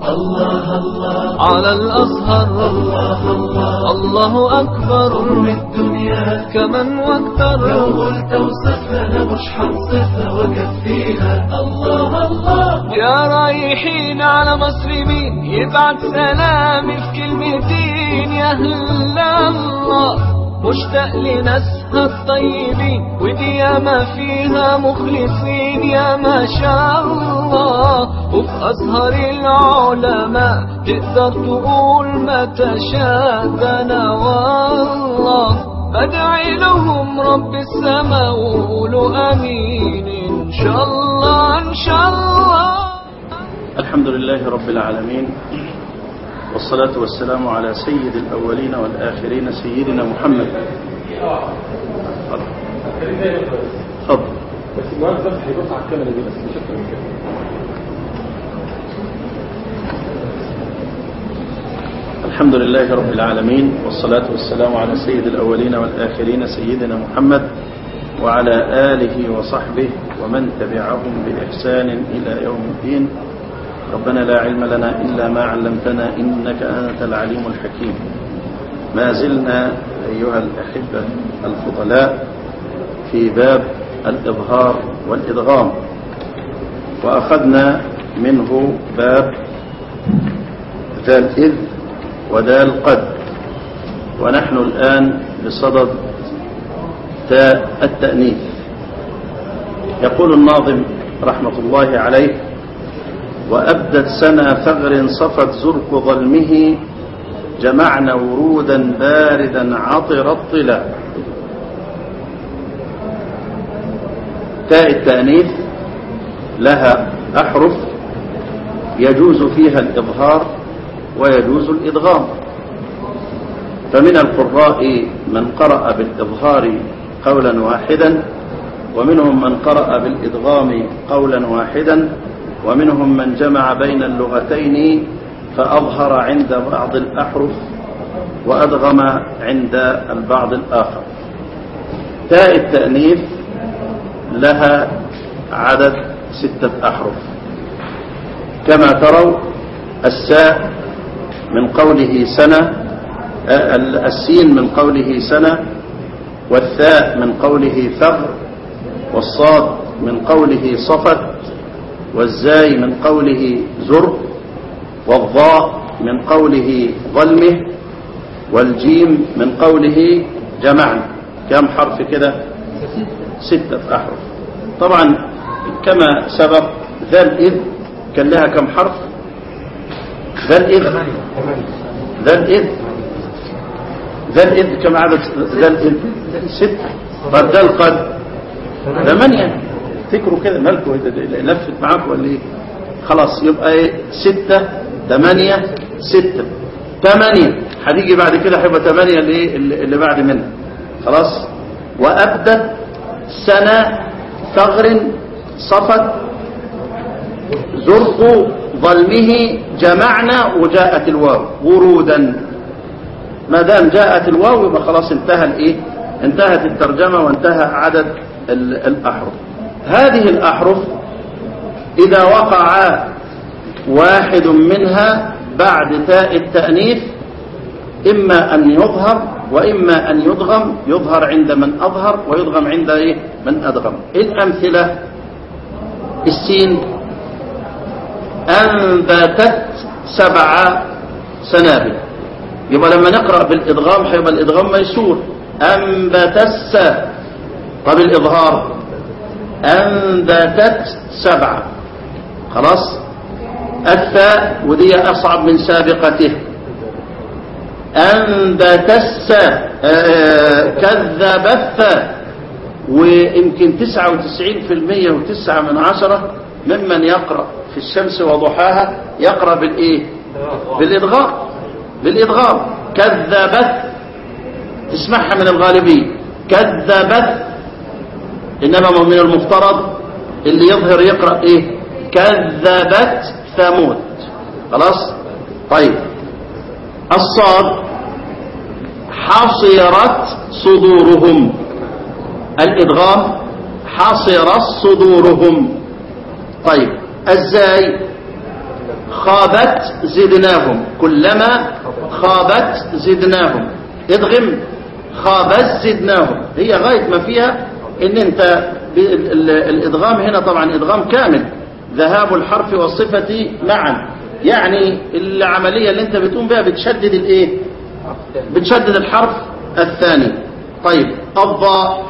الله الله على الأزهر الله الله الله أكبر قرب الدنيا كمن واكثر لو قلت وصفنا مش حنصفها وكفيها الله الله يا رايحين على مسلمين يبعت سلامي في كلمتين يا أهل الله مشتاق لناسها الطيبين ودي ياما فيها مخلصين يا ما شاء الله وفي أزهر العلماء تقدر تقول ما تشاء ده أنا والله بدعي لهم رب السماء وقولوا امين ان شاء الله ان شاء الله الحمد لله رب العالمين والصلاة والسلام على سيد الأولين والآخرين سيدنا محمد تفضل بس المهم بس هيبص على الكاميرا دي بس مش اكتر من كده الحمد لله رب العالمين والصلاة والسلام على سيد الأولين والآخرين سيدنا محمد وعلى آله وصحبه ومن تبعهم بإحسان إلى يوم الدين ربنا لا علم لنا إلا ما علمتنا إنك أنت العليم الحكيم ما زلنا أيها الأحبة الفضلاء في باب الإظهار والإدغام وأخذنا منه باب ذا الإذ وذا القد ونحن الآن بصدد تاء التأنيث يقول الناظم رحمة الله عليه وأبدت سنا ثغر صفت زرق ظلمه جمعنا ورودا باردا عطر الطلا تاء التأنيث لها أحرف يجوز فيها الإظهار ويجوز الإدغام فمن القراء من قرأ بالإظهار قولا واحدا ومنهم من قرأ بالإدغام قولا واحدا ومنهم من جمع بين اللغتين فأظهر عند بعض الأحرف وأدغم عند البعض الآخر تاء التأنيث لها عدد ستة أحرف كما تروا الساء من قوله سنة السين من قوله سنة والثاء من قوله ثغر والصاد من قوله صفت والزاي من قوله زر والضاء من قوله ظلمه والجيم من قوله جمعنا كم حرف كده ستة أحرف طبعا كما سبق ذا الإذ كان لها كم حرف ذا الإذ ذا الإذ ذا الإذ كم عدد ذا الإذ ستة طب ذا القد ثمانية فكروا كده مالكم لفت معاكم ولا ايه خلاص يبقى ايه ستة ثمانية ستة ثمانية هتيجي بعد كده هيبقى ثمانية اللي, اللي بعد منها خلاص وأبدت سنة ثغر صفت زرق ظلمه جمعنا وجاءت الواو ورودا ما دام جاءت الواو يبقى خلاص انتهى الايه انتهت الترجمة وانتهى عدد الأحرف هذه الأحرف إذا وقع واحد منها بعد تاء التأنيث إما أن يظهر وإما أن يضغم يظهر عند من أظهر ويضغم عند إيه؟ من أدغم الأمثلة السين أنبتت سبع سنابل يبقى لما نقرأ بالإدغام هيبقى الإدغام ميسور أنبتس طب الإظهار أنبتت سبعة خلاص الثاء ودي أصعب من سابقته أنبتس كذبت ويمكن تسعة وتسعين في المية وتسعة من عشرة ممن يقرأ في الشمس وضحاها يقرأ بالإيه بالإدغام بالإدغام كذبت تسمعها من الغالبين كذبت إنما من المفترض اللي يظهر يقرأ إيه كذبت ثمود خلاص طيب الصاد حصرت صدورهم الإدغام حصرت صدورهم طيب الزاي خابت زدناهم كلما خابت زدناهم ادغم خابت زدناهم هي غاية ما فيها ان انت ب- ال- ال- الادغام هنا طبعا ادغام كامل ذهاب الحرف والصفة معا يعني العملية اللي انت بتقوم بها بتشدد الايه بتشدد الحرف الثاني طيب الضاء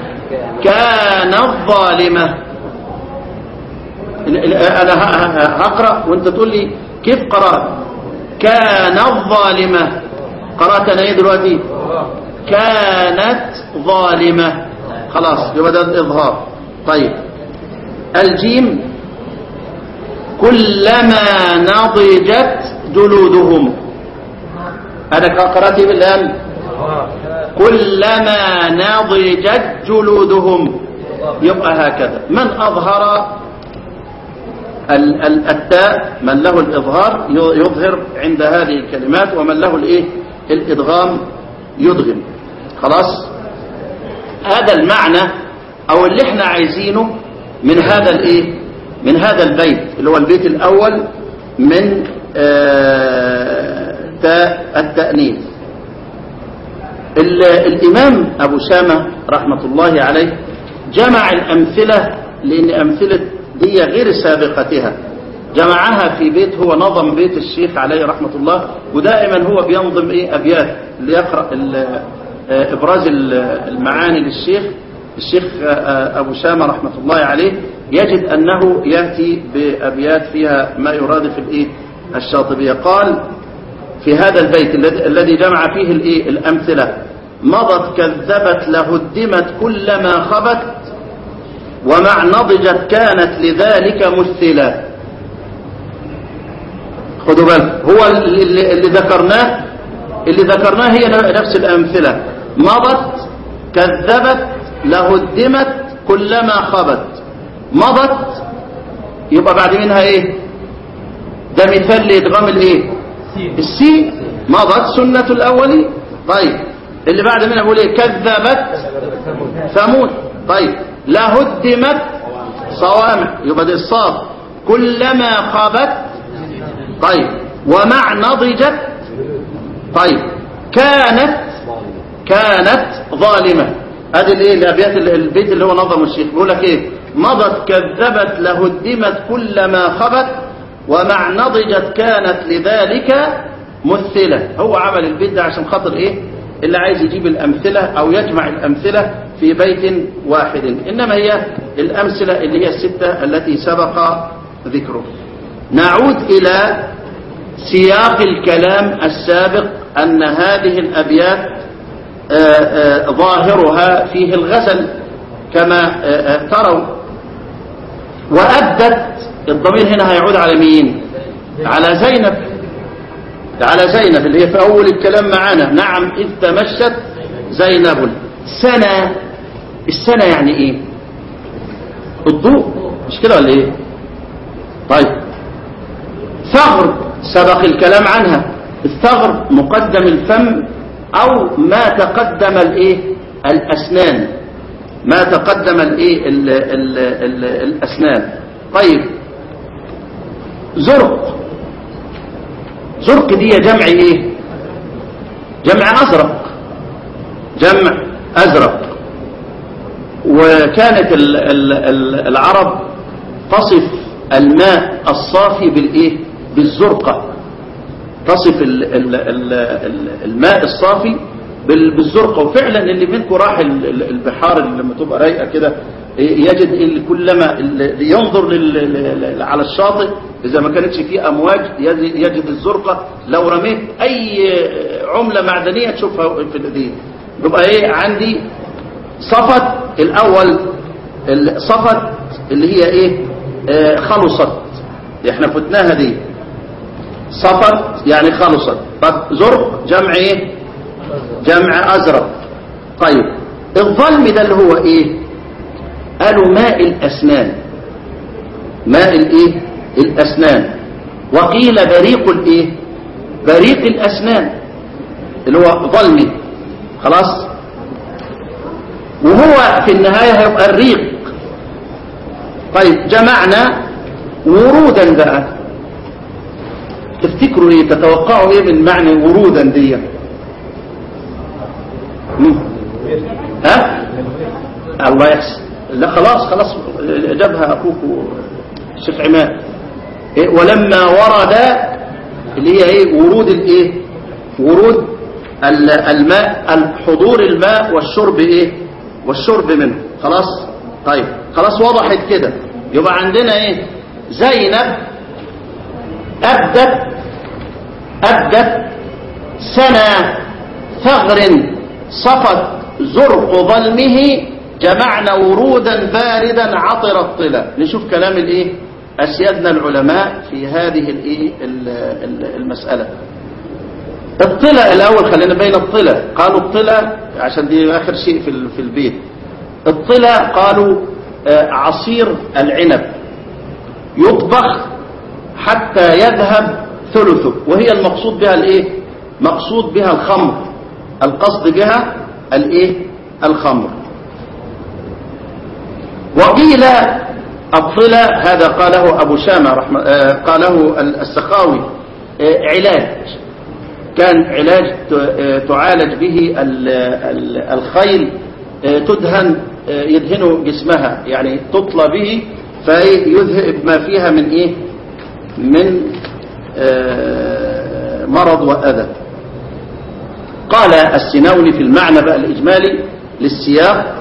كانت ظالمة ال- ال- انا ه- ه- هقرأ وانت تقول لي كيف قرأت كانت ظالمة قرأت انا ايه دلوقتي كانت ظالمة خلاص يبقى ده الإظهار طيب الجيم كلما نضجت جلودهم أنا قرأت إيه الآن كلما نضجت جلودهم يبقى هكذا من أظهر ال- ال- التاء من له الإظهار ي- يظهر عند هذه الكلمات ومن له الإيه الإدغام يدغم خلاص هذا المعنى أو اللي احنا عايزينه من هذا الإيه من هذا البيت اللي هو البيت الأول من آه، تاء التأنيث ال- الإمام أبو شامة رحمة الله عليه جمع الأمثلة لأن أمثلة دي غير سابقتها جمعها في بيت هو نظم بيت الشيخ عليه رحمة الله ودائما هو بينظم إيه أبيات ليقرأ ال- آه، إبراز ال- المعاني للشيخ الشيخ آه، أبو شامة رحمة الله عليه يجد أنه يأتي بأبيات فيها ما يرادف الإيه الشاطبية قال في هذا البيت الذي- الذي جمع فيه الإيه؟ الأمثلة مضت كذبت لهدمت كلما خبت ومع نضجت كانت لذلك مثلا خدوا بالك هو اللي, اللي اللي ذكرناه اللي ذكرناه هي نفس الأمثلة مضت كذبت لهدمت كلما خبت مضت يبقى بعد منها ايه ده مثال لإدغام الايه السين مضت سنة الأولين طيب اللي بعد منها بيقول ايه كذبت ثمود طيب لا هدمت صوامع يبقى دي الصاد كلما خابت طيب ومع نضجت طيب كانت كانت ظالمة ادي الايه الابيات اللي- البيت اللي هو نظم الشيخ بيقول لك ايه مضت كذبت لهدمت كلما خبت ومع نضجت كانت لذلك مثلة هو عمل البيت ده عشان خاطر ايه اللي عايز يجيب الامثلة او يجمع الامثلة في بيت واحد انما هي الامثلة اللي هي الستة التي سبق ذكره نعود الى سياق الكلام السابق ان هذه الابيات آه، آه، ظاهرها فيه الغزل كما آه، آه، تروا وأبدت الضمير هنا هيعود على مين على زينب على زينب اللي هي في أول الكلام معانا نعم إذ تمشت زينب سنة السنة يعني إيه الضوء مش كده ولا إيه طيب ثغر سبق الكلام عنها الثغر مقدم الفم او ما تقدم الايه الاسنان ما تقدم الايه ال- ال- ال- الاسنان طيب زرق زرق دي جمع ايه جمع ازرق جمع ازرق وكانت ال- ال- ال- العرب تصف الماء الصافي بالايه بالزرقه تصف ال ال ال ال الماء الصافي بال- بالزرقة وفعلا اللي منكم راح ال- ال- البحار اللي لما تبقى رايقة كده يجد اللي كلما اللي ينظر لل- لل- لل- على الشاطئ إذا ما كانتش فيه أمواج يجد يجد الزرقة لو رميت أي عملة معدنية تشوفها في الدين يبقى إيه عندي صفت الأول ال- صفت اللي هي إيه آه، خلصت احنا فتناها دي صفت يعني خلصت طب زرق جمع ايه جمع ازرق طيب الظلم ده اللي هو ايه قالوا ماء الاسنان ماء الايه الاسنان وقيل بريق الايه بريق الاسنان اللي هو ظلمي خلاص وهو في النهاية هيبقى الريق طيب جمعنا ورودا بقى تفتكروا ايه تتوقعوا ايه من معنى ورودا دي مم. ها الله يحسن لا خلاص خلاص جابها اخوك الشيخ عماد إيه ولما ورد اللي هي ايه ورود الايه ورود ال- الماء حضور الماء والشرب ايه والشرب منه خلاص طيب خلاص وضحت كده يبقى عندنا ايه زينب أبدت أبدت سنة ثغر صفت زرق ظلمه جمعنا ورودا باردا عطر الطلا نشوف كلام الايه أسيادنا العلماء في هذه الايه ال- ال- المسألة الطلا الأول خلينا بين الطلا قالوا الطلا عشان دي آخر شيء في ال- في البيت الطلا قالوا آه، عصير العنب يطبخ حتى يذهب ثلثه وهي المقصود بها الايه مقصود بها الخمر القصد بها الايه الخمر وقيل الطلا هذا قاله ابو شامه رحمه آه، قاله السخاوي آه، علاج كان علاج ت- آه، تعالج به ال- ال- الخيل آه، تدهن آه، يدهن جسمها يعني تطلى به فيذهب ما فيها من ايه من آه، مرض وأذى قال السناولي في المعنى بقى الإجمالي للسياق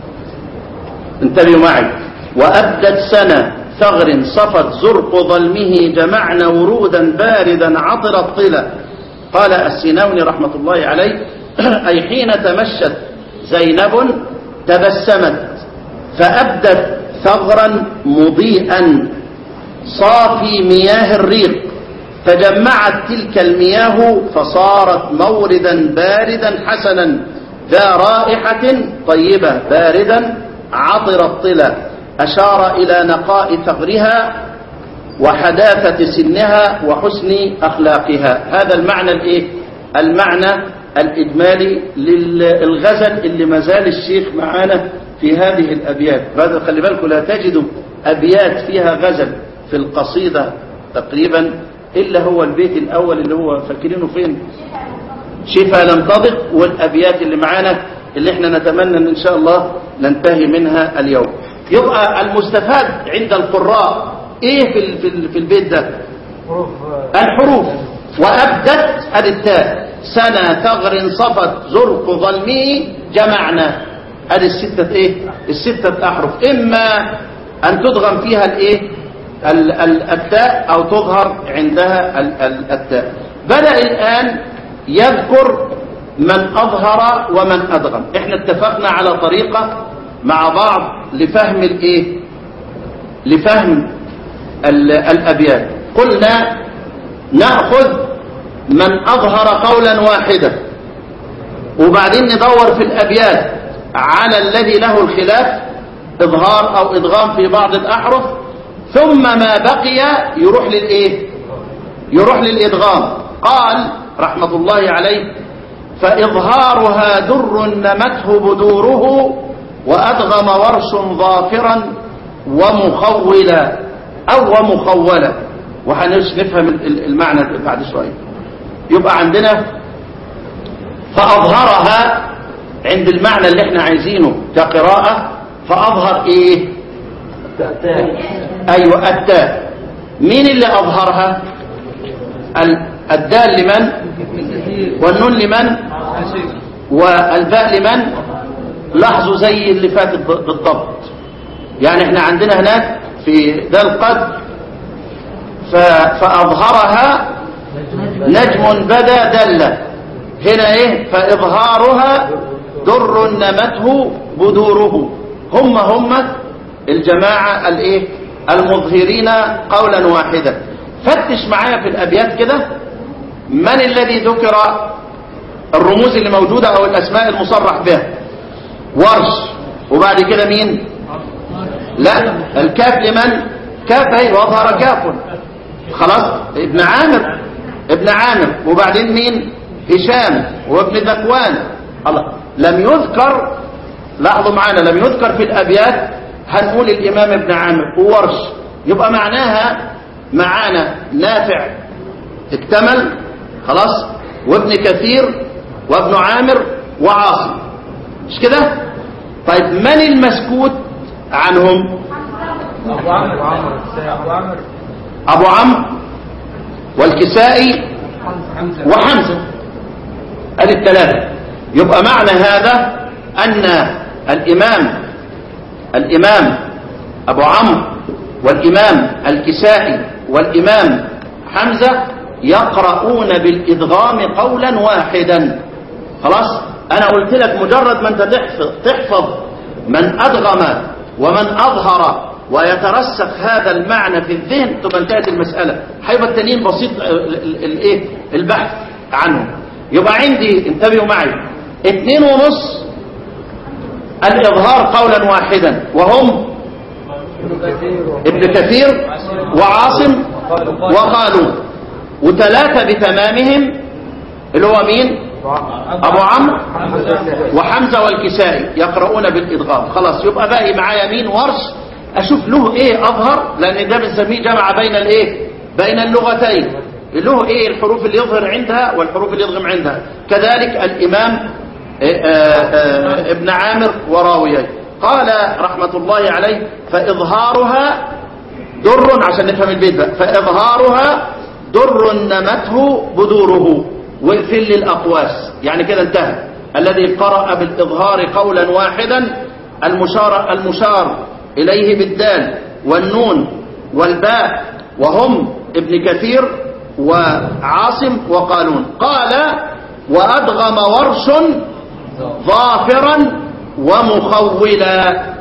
انتبهوا معي وأبدت سنة ثغر صفت زرق ظلمه جمعنا ورودا باردا عطر الطلا قال السيناوني رحمة الله عليه أي حين تمشت زينب تبسمت فأبدت ثغرا مضيئا صافي مياه الريق فجمعت تلك المياه فصارت موردا باردا حسنا ذا رائحة طيبة باردا عطر الطلا أشار إلى نقاء ثغرها وحداثة سنها وحسن أخلاقها هذا المعنى الإيه؟ المعنى الإجمالي للغزل اللي ما زال الشيخ معانا في هذه الأبيات هذا خلي بالكم لا تجدوا أبيات فيها غزل في القصيدة تقريبا إلا هو البيت الأول اللي هو فاكرينه فين شفا لم تضق والأبيات اللي معانا اللي احنا نتمنى ان, إن شاء الله ننتهي منها اليوم يبقى المستفاد عند القراء ايه في, ال- في, ال- في البيت ده الحروف وأبدت ادي التاء سنة ثغر صفت زرق ظلمه جمعنا ادي الستة ايه الستة احرف اما ان تدغم فيها الايه ال- ال- التاء او تظهر عندها ال- ال- التاء بدأ الان يذكر من اظهر ومن ادغم احنا اتفقنا على طريقة مع بعض لفهم الايه لفهم ال- الابيات قلنا نأخذ من أظهر قولا واحدا وبعدين ندور في الأبيات على الذي له الخلاف إظهار أو إدغام في بعض الأحرف ثم ما بقي يروح للإيه يروح للإدغام قال رحمة الله عليه فإظهارها در نمته بدوره وأدغم ورش ظافرا ومخولا أو ومخولا وهنفهم المعنى بعد شوية يبقى عندنا فأظهرها عند المعنى اللي احنا عايزينه كقراءة فأظهر ايه ايوه التاء مين اللي أظهرها ال- الدال لمن والنون لمن والباء لمن لاحظوا زي اللي فاتت ب- بالضبط يعني احنا عندنا هناك في دال قد ف- فأظهرها نجم بدا دل هنا ايه فإظهارها در نمته بدوره هم هم الجماعة الايه المظهرين قولا واحدا فتش معايا في الأبيات كده من الذي ذكر الرموز اللي موجودة أو الأسماء المصرح بها ورش وبعد كده مين لا الكاف لمن كاف اهي واظهر كاف خلاص ابن عامر ابن عامر وبعدين مين هشام وابن ذكوان الله لم يذكر لاحظوا معانا لم يذكر في الابيات هنقول الامام ابن عامر وورش يبقى معناها معانا نافع اكتمل خلاص وابن كثير وابن عامر وعاصم مش كده طيب من المسكوت عنهم أبو عمرو أبو عمرو ابو عمرو والكسائي حمزة وحمزة ادي الثلاثة يبقى معنى هذا ان الامام الامام ابو عمرو والامام الكسائي والامام حمزة يقرؤون بالادغام قولا واحدا خلاص انا قلت لك مجرد ما انت تحفظ, تحفظ من ادغم ومن اظهر ويترسخ هذا المعنى في الذهن تبقى انتهت المسألة هيبقى التانيين بسيط ال- ال- الايه البحث عنه يبقى عندي انتبهوا معي اتنين ونص الاظهار قولا واحدا وهم ابن كثير وعاصم وقالون وثلاثة بتمامهم اللي هو مين ابو عمرو وحمزة والكسائي يقرؤون بالإدغام خلاص يبقى باقي معايا مين ورش أشوف له إيه أظهر لأن ده بنسميه جمع بين الإيه بين اللغتين له إيه الحروف اللي يظهر عندها والحروف اللي يضغم عندها كذلك الإمام إيه، آه، آه، ابن عامر وراويه قال رحمة الله عليه فإظهارها در عشان نفهم البيت بقى فإظهارها در نمته بدوره واقفل للأقواس يعني كده انتهى الذي قرأ بالإظهار قولا واحدا المشار, المشار إليه بالدال والنون والباء وهم ابن كثير وعاصم وقالون قال وأدغم ورش ظافرا ومخولا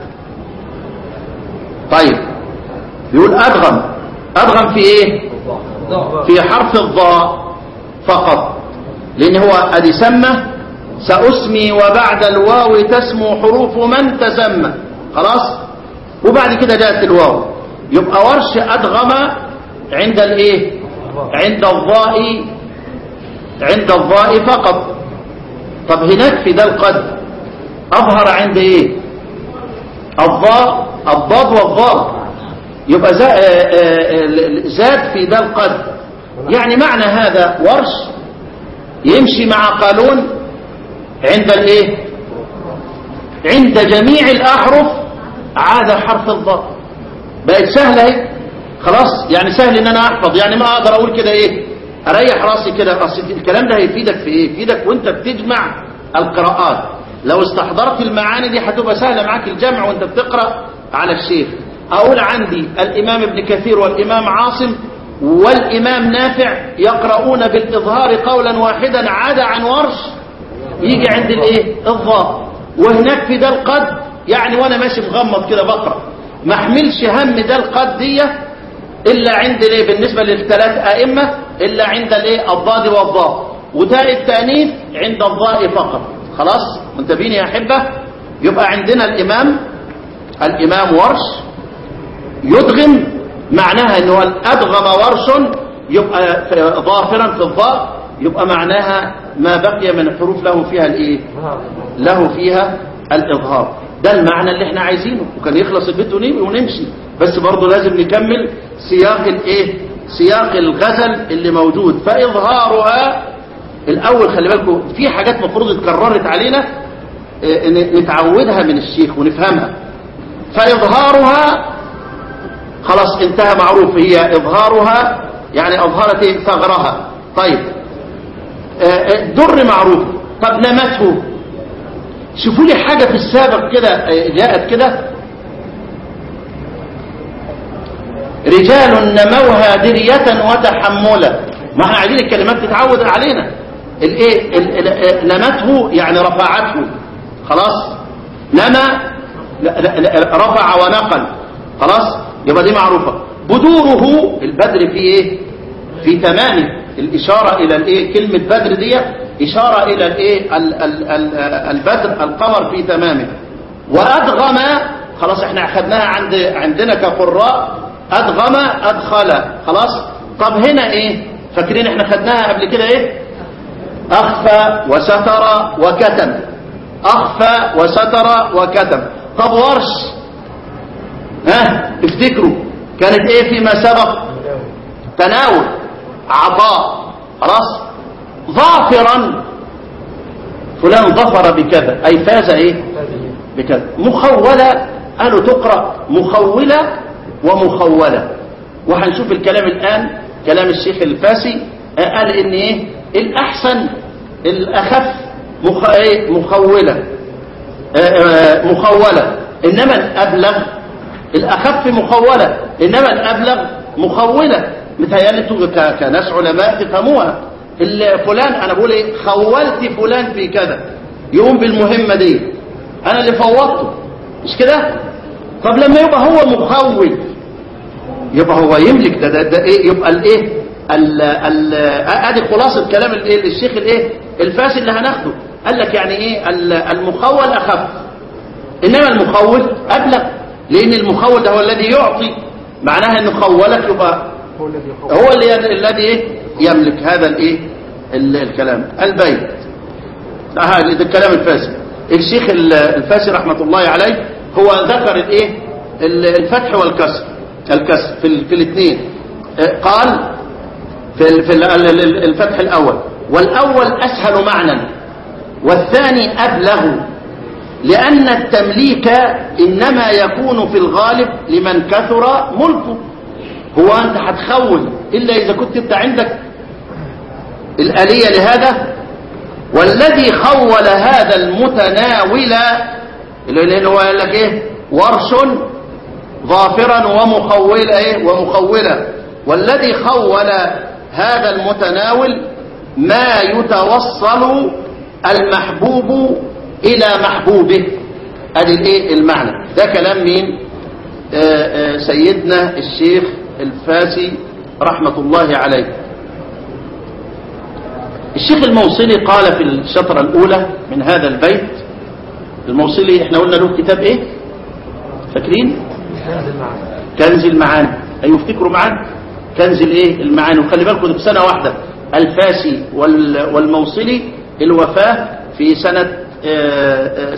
طيب يقول أدغم أدغم في إيه في حرف الضاء فقط لأن هو أدي سمى سأسمي وبعد الواو تسمو حروف من تسمى خلاص وبعد كده جاءت الواو يبقى ورش أدغم عند الإيه عند الضاء عند الضاء فقط طب هناك في ده القد أظهر عند إيه الضاء الضاد والضاد يبقى زا- آه، آه، زاد في ده القد يعني معنى هذا ورش يمشي مع قانون عند الايه عند جميع الاحرف عاد حرف الضاء بقت سهله اهي خلاص يعني سهل ان انا احفظ يعني ما اقدر اقول كده ايه اريح راسي كده اصل الكلام ده هيفيدك في ايه يفيدك وانت بتجمع القراءات لو استحضرت المعاني دي هتبقى سهله معاك الجمع وانت بتقرا على الشيخ اقول عندي الامام ابن كثير والامام عاصم والامام نافع يقرؤون بالاظهار قولا واحدا عدا عن ورش يجي عند الايه الضاء وهناك في ده القد يعني وانا ماشي مغمض كده بقرا ما احملش هم ده القد دي الا عند الايه بالنسبه للثلاث ائمه الا عند الايه الضاد والضاء وتاء التانيث عند الضاء فقط خلاص منتبهين يا احبه يبقى عندنا الامام الامام ورش يدغم معناها ان هو ادغم ورش يبقى في- ظافرا في الضاء يبقى معناها ما بقي من الحروف له فيها الايه له فيها الاظهار ده المعنى اللي احنا عايزينه وكان يخلص البيت ونم- ونمشي بس برضه لازم نكمل سياق الايه سياق الغزل اللي موجود فاظهارها الاول خلي بالكم في حاجات مفروض اتكررت علينا اه، ن- نتعودها من الشيخ ونفهمها فاظهارها خلاص انتهى معروف هي اظهارها يعني اظهرت ايه ثغرها طيب آه، آه، در معروف طب نمته شوفوا لي حاجة في السابق كده آه، جاءت كده رجال نموها درية وتحملا ما احنا عايزين الكلمات تتعود علينا الايه ال- ال- آه، نمته يعني رفعته خلاص نما لا- لا- لا- رفع ونقل خلاص يبقى دي معروفة بدوره البدر في ايه في تمامه الإشارة إلى الإيه كلمة بدر دي إشارة إلى الإيه ال- ال- ال- البدر القمر في تمامه وأدغم خلاص احنا أخذناها عند عندنا كقراء أدغم أدخل خلاص طب هنا إيه فاكرين احنا خدناها قبل كده إيه أخفى وستر وكتم أخفى وستر وكتم طب ورش ها افتكروا كانت ايه فيما سبق تناول عطاء خلاص ظافرا فلان ظفر بكذا أي فاز إيه بكذا مخولة قالوا تقرأ مخولة ومخولة وهنشوف الكلام الآن كلام الشيخ الفاسي آه، قال إن إيه الأحسن الأخف مخ... إيه؟ مخولة آه، آه، مخولة إنما الأبلغ الأخف مخولة إنما الأبلغ مخولة متهيألي انتوا ك- كناس علماء تفهموها ال- فلان أنا بقول إيه خولت فلان في كذا يقوم بالمهمة دي أنا اللي فوضته مش كده طب لما يبقى هو مخول يبقى هو يملك ده ده, ده إيه يبقى الإيه ال ال ادي خلاصه كلام الايه الشيخ الايه الفاسد اللي هناخده قال لك يعني ايه ال- المخول اخف انما المخول ابلغ لان المخول ده هو الذي يعطي معناها انه خولك يبقى هو الذي يخوف هو اللي الذي إيه؟ يملك هذا الايه ال- الكلام البيت ده هذا ده الكلام الفاسد الشيخ ال- الفاسي رحمه الله عليه هو ذكر الايه ال- الفتح والكسر الكسر في ال- في الاثنين قال في ال- في ال- ال- الفتح الاول والاول اسهل معنى والثاني ابلغ لأن التمليك إنما يكون في الغالب لمن كثر ملكه هو أنت هتخول إلا إذا كنت أنت عندك الآلية لهذا والذي خول هذا المتناول اللي هو قال لك إيه ورش ظافرا ومخولة إيه ومخولة والذي خول هذا المتناول ما يتوصل المحبوب إلى محبوبه ادي الايه المعنى ده كلام مين آه، آه، سيدنا الشيخ الفاسي رحمة الله عليه الشيخ الموصلي قال في الشطرة الأولى من هذا البيت الموصلي احنا قلنا له كتاب ايه فاكرين ينزل معنا كنز المعاني أيوة افتكروا معانا كنز الايه المعاني وخلي بالكم ده في سنة واحدة الفاسي وال- والموصلي الوفاة في سنة آه، آه،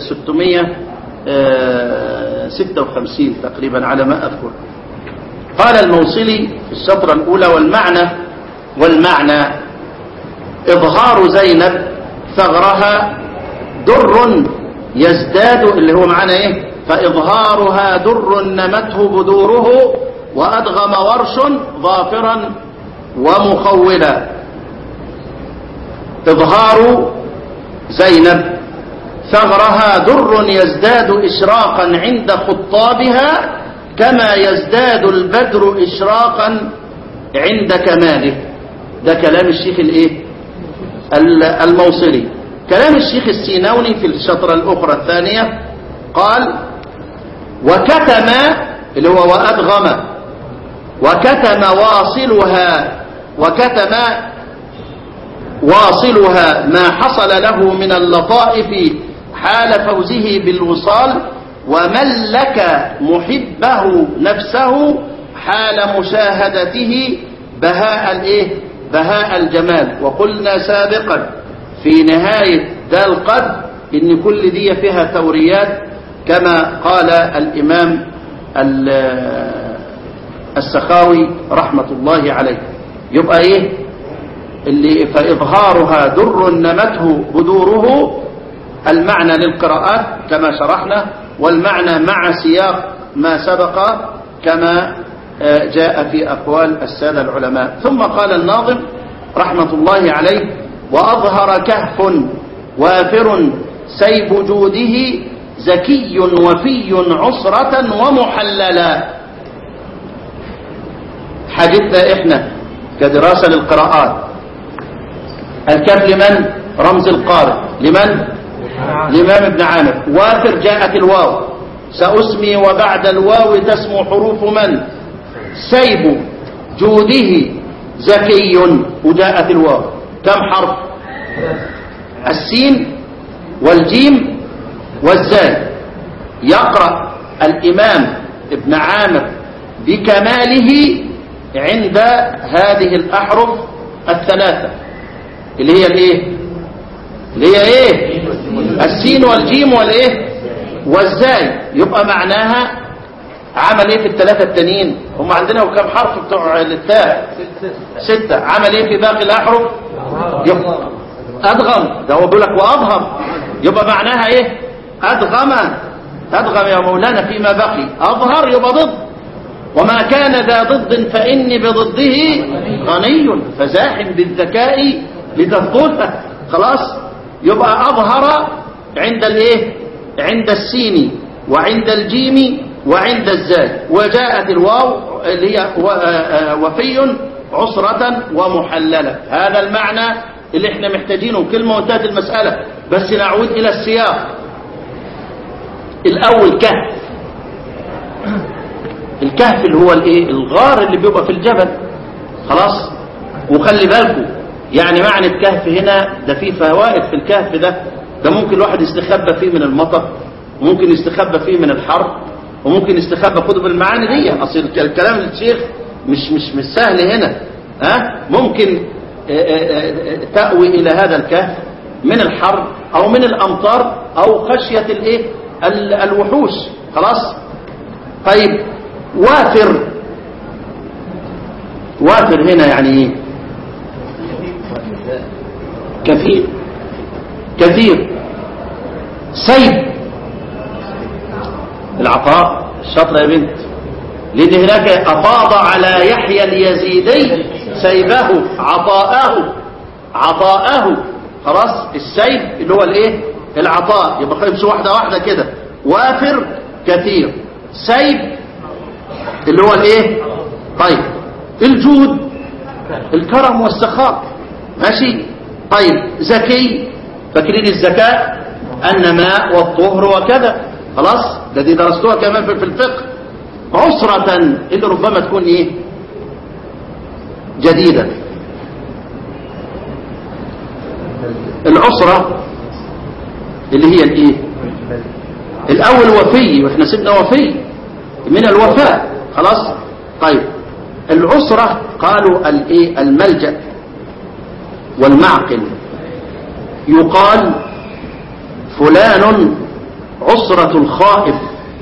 656 تقريبا على ما أذكر قال الموصلي في الشطرة الأولى والمعنى والمعنى إظهار زينب ثغرها در يزداد اللي هو معنى إيه فإظهارها در نمته بدوره وأدغم ورش ظافرا ومخولا إظهار زينب ثغرها در يزداد إشراقا عند خطابها كما يزداد البدر إشراقا عند كماله ده كلام الشيخ الايه ال- الموصلي كلام الشيخ السينوني في الشطرة الأخرى الثانية قال وكتم اللي هو وأدغم وكتم واصلها وكتم واصلها ما حصل له من اللطائف حال فوزه بالوصال وملك محبه نفسه حال مشاهدته بهاء الايه بهاء الجمال وقلنا سابقا في نهاية ذا القد ان كل دي فيها توريات كما قال الامام ال- السخاوي رحمة الله عليه يبقى ايه اللي فإظهارها در نمته بدوره المعنى للقراءات كما شرحنا والمعنى مع سياق ما سبق كما آه، جاء في أقوال السادة العلماء ثم قال الناظم رحمة الله عليه وأظهر كهف وافر سيب جوده زكي وفي عسرة ومحللا حاجتنا احنا كدراسة للقراءات الكاف لمن رمز القارئ لمن الإمام ابن عامر وافر جاءت الواو سأسمي وبعد الواو تسمو حروف من سيب جوده زكي وجاءت الواو كم حرف السين والجيم والزاي يقرأ الإمام ابن عامر بكماله عند هذه الأحرف الثلاثة اللي هي الايه اللي هي ايه السين والجيم والايه والزاي يبقى معناها عمل ايه في الثلاثة التانيين هم عندنا كم حرف بتوع التاء ستة عمل ايه في باقي الأحرف يبقى أدغم ده هو بيقول لك وأظهر يبقى معناها إيه أدغم أدغم يا مولانا فيما بقي أظهر يبقى ضد وما كان ذا ضد فإني بضده غني فزاحم بالذكاء لتفضله خلاص يبقى أظهر عند الإيه عند السين وعند الجيم وعند الزاي وجاءت الواو اللي هي و- آه، آه، وفي عسرة ومحللة هذا المعنى اللي احنا محتاجينه كلمة وانتهت المسألة بس نعود إلى السياق الأول كهف الكهف اللي هو الايه الغار اللي بيبقى في الجبل خلاص وخلي بالكم يعني معنى الكهف هنا ده فيه فوائد في الكهف ده ده ممكن الواحد يستخبى فيه من المطر وممكن يستخبى فيه من الحر وممكن يستخبى كتب المعاني دي اصل الكلام الشيخ مش مش مش سهل هنا ها ممكن آه، آه، آه، تأوي إلى هذا الكهف من الحر أو من الأمطار أو خشية الإيه ال- الوحوش خلاص طيب وافر وافر هنا يعني ايه كثير كثير سيب العطاء الشطر يا بنت لأن هناك أفاض على يحيى اليزيدي سيبه عطاءه عطاءه خلاص السيب اللي هو الايه العطاء يبقى خلينا نمشي واحدة واحدة كده وافر كثير سيب اللي هو الايه طيب الجود الكرم والسخاء ماشي طيب زكي فاكرين الزكاة النماء والطهر وكذا خلاص ده دي درستوها كمان في في الفقه عسرة اللي ربما تكون ايه جديدة العسرة اللي هي الايه الاول وفي واحنا سيبنا وفي من الوفاء خلاص طيب العسرة قالوا الايه الملجأ والمعقل يقال فلان عسرة الخائف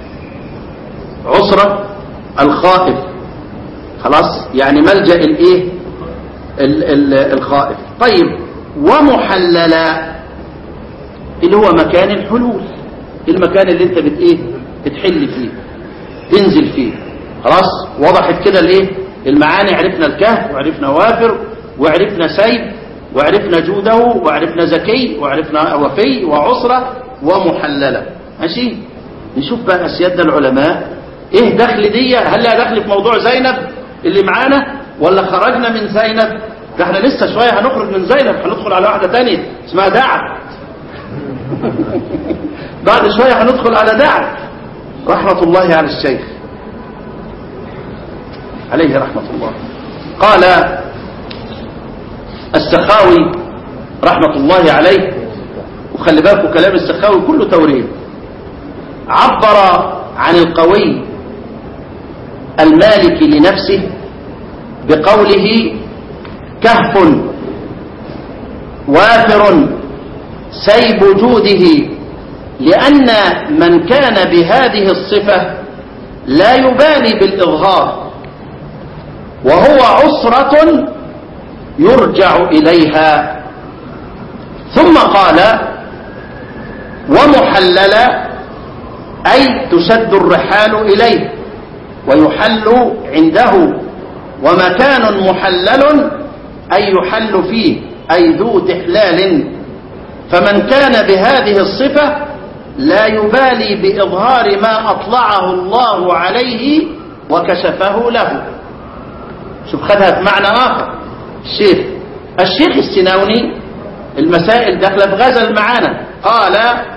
عسرة الخائف خلاص يعني ملجأ الايه ال- ال- الخائف طيب ومحللا اللي هو مكان الحلول المكان اللي انت بت ايه بتحل فيه تنزل فيه خلاص وضحت كده الايه المعاني عرفنا الكهف وعرفنا وافر وعرفنا سيب وعرفنا جوده وعرفنا زكي وعرفنا وفي وعسرة ومحللة ماشي نشوف بقى سيادة العلماء ايه دخل دي هل لها دخل في موضوع زينب اللي معانا ولا خرجنا من زينب ده احنا لسه شوية هنخرج من زينب هندخل على واحدة تانية اسمها دعم بعد شوية هندخل على دعم رحمة الله على الشيخ عليه رحمة الله قال السخاوي رحمة الله عليه وخلي بالكم كلام السخاوي كله توريد عبر عن القوي المالك لنفسه بقوله كهف وافر سيب جوده لأن من كان بهذه الصفة لا يبالي بالإظهار وهو عسرة يرجع إليها ثم قال ومحلل أي تشد الرحال إليه ويحل عنده ومكان محلل أي يحل فيه أي ذو تحلال فمن كان بهذه الصفة لا يبالي بإظهار ما أطلعه الله عليه وكشفه له شوف خدها بمعنى آخر الشيخ الشيخ السناوني المسائل داخله في غزل معانا قال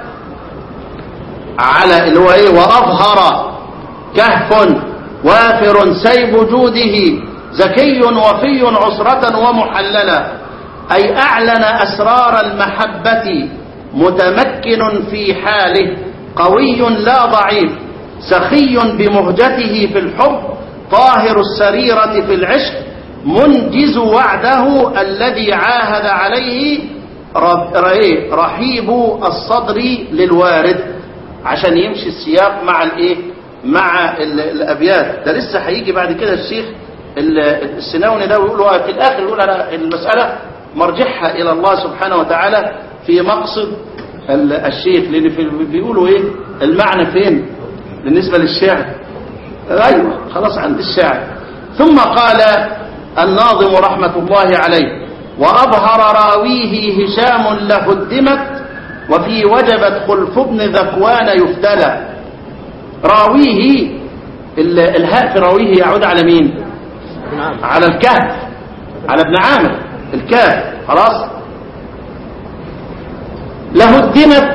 على اللي هو ايه واظهر كهف وافر سيب جوده زكي وفي عسرة ومحللا أي أعلن أسرار المحبة متمكن في حاله قوي لا ضعيف سخي بمهجته في الحب طاهر السريرة في العشق منجز وعده الذي عاهد عليه رب- رأيه رحيب الصدر للوارد عشان يمشي السياق مع الايه مع ال- الابيات ده لسه هيجي بعد كده الشيخ ال- السناوني ده ويقول له في الاخر يقول انا المساله مرجعها إلى الله سبحانه وتعالى في مقصد ال- الشيخ لأن في بيقولوا إيه المعنى فين بالنسبة للشعر أيوة خلاص عند الشاعر ثم قال الناظم رحمة الله عليه وأظهر راويه هشام لهدمت وفي وجبت خلف ابن ذكوان يفتلى راويه ال- الهاء في راويه يعود على مين على الكهف على ابن عامر الكهف خلاص لهدمت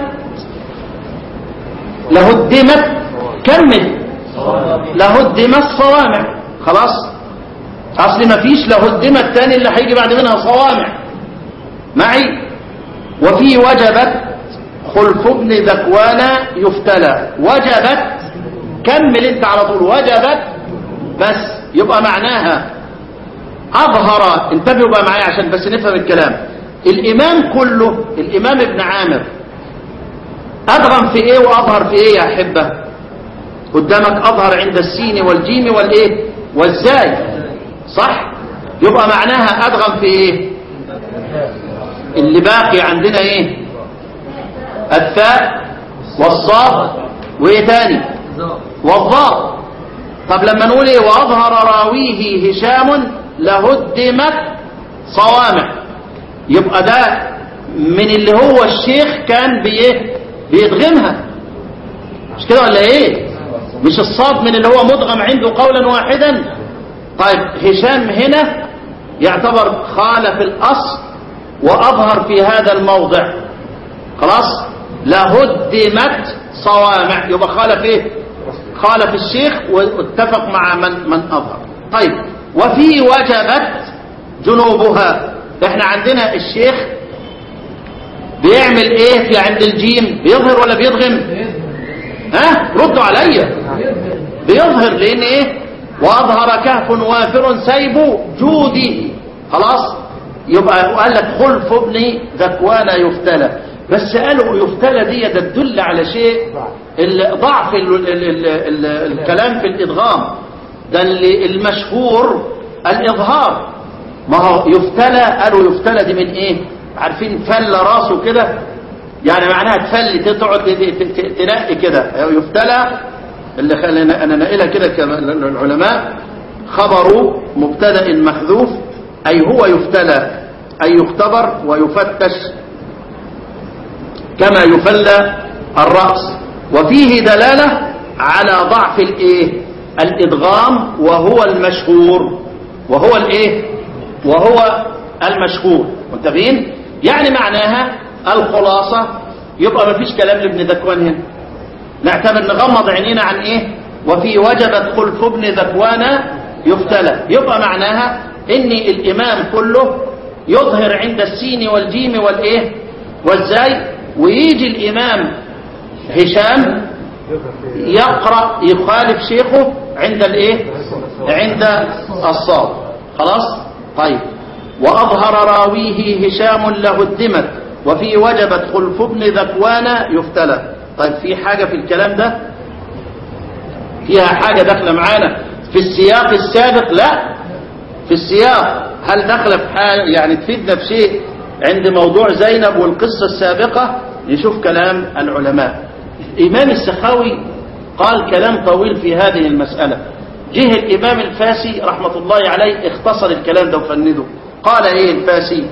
لهدمت كمل لهدم الصوامع خلاص اصل ما فيش لهدم الثاني اللي هيجي بعد منها صوامع معي وفي وجبت خلف ابن ذكوان يفتلى وجبت كمل انت على طول وجبت بس يبقى معناها اظهر انتبهوا بقى معايا عشان بس نفهم الكلام الامام كله الامام ابن عامر ادغم في ايه واظهر في ايه يا احبه قدامك اظهر عند السين والجيم والايه والزاي صح يبقى معناها ادغم في ايه اللي باقي عندنا ايه الثاء والصاد وايه تاني والضاد طب لما نقول ايه واظهر راويه هشام لهدمت صوامع يبقى ده من اللي هو الشيخ كان بايه بيدغمها مش كده ولا ايه مش الصاد من اللي هو مدغم عنده قولا واحدا طيب هشام هنا يعتبر خالف الاصل واظهر في هذا الموضع خلاص لهدمت صوامع يبقى خالف ايه خالف الشيخ واتفق مع من من اظهر طيب وفي وجبت جنوبها احنا عندنا الشيخ بيعمل ايه في عند الجيم بيظهر ولا بيضغم ها ردوا عليا بيظهر لان ايه واظهر كهف وافر سيب جوده خلاص يبقى قال لك خلف ابن ذكوان يفتلى بس قالوا يفتلى دي ده تدل على شيء ال- ضعف ال ال ال ال الكلام في الادغام ده اللي المشهور الاظهار ما هو يفتلى قالوا يفتلى دي من ايه عارفين فل راسه كده يعني معناها تفل تقعد ت- ت- ت- تنقي كده يفتلى اللي خلينا انا ناقلها كده كما العلماء خبر مبتدا محذوف اي هو يفتلى اي يختبر ويفتش كما يفلى الرأس وفيه دلالة على ضعف الايه الادغام وهو المشهور وهو الايه وهو المشهور منتبهين يعني معناها الخلاصة يبقى ما فيش كلام لابن ذكوان هنا نعتبر نغمض عينينا عن ايه وفي وجبت خلف ابن ذكوان يفتلى يبقى معناها ان الامام كله يظهر عند السين والجيم والايه والزاي ويجي الامام هشام يقرأ يخالف شيخه عند الايه عند الصاد خلاص طيب واظهر راويه هشام لهدمت وفي وجبت خلف ابن ذكوان يفتلى طيب في حاجة في الكلام ده فيها حاجة داخلة معانا في السياق السابق لا في السياق هل داخله في حاجة يعني تفيدنا بشيء عند موضوع زينب والقصة السابقة نشوف كلام العلماء الإمام السخاوي قال كلام طويل في هذه المسألة جه الإمام الفاسي رحمة الله عليه اختصر الكلام ده وفنده قال ايه الفاسي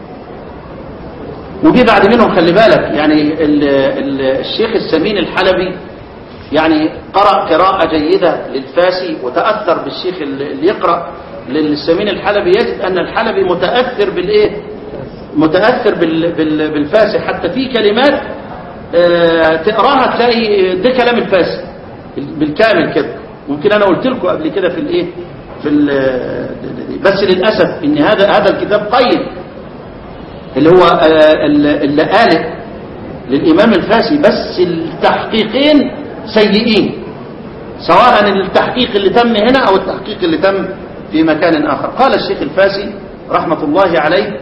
وجي بعد منهم خلي بالك يعني ال ال الشيخ السمين الحلبي يعني قرأ قراءة جيدة للفاسي وتأثر بالشيخ اللي اللي يقرأ للسمين الحلبي يجد أن الحلبي متأثر بالإيه متأثر بال بال بالفاسي حتى في كلمات آه، تقراها تلاقي ده كلام الفاسي بالكامل كده ممكن أنا قلت لكم قبل كده في الإيه في ال- بس للأسف إن هذا هذا الكتاب قيد اللي هو آه، اللي قال للإمام الفاسي بس التحقيقين سيئين سواء التحقيق اللي تم هنا أو التحقيق اللي تم في مكان آخر قال الشيخ الفاسي رحمة الله عليه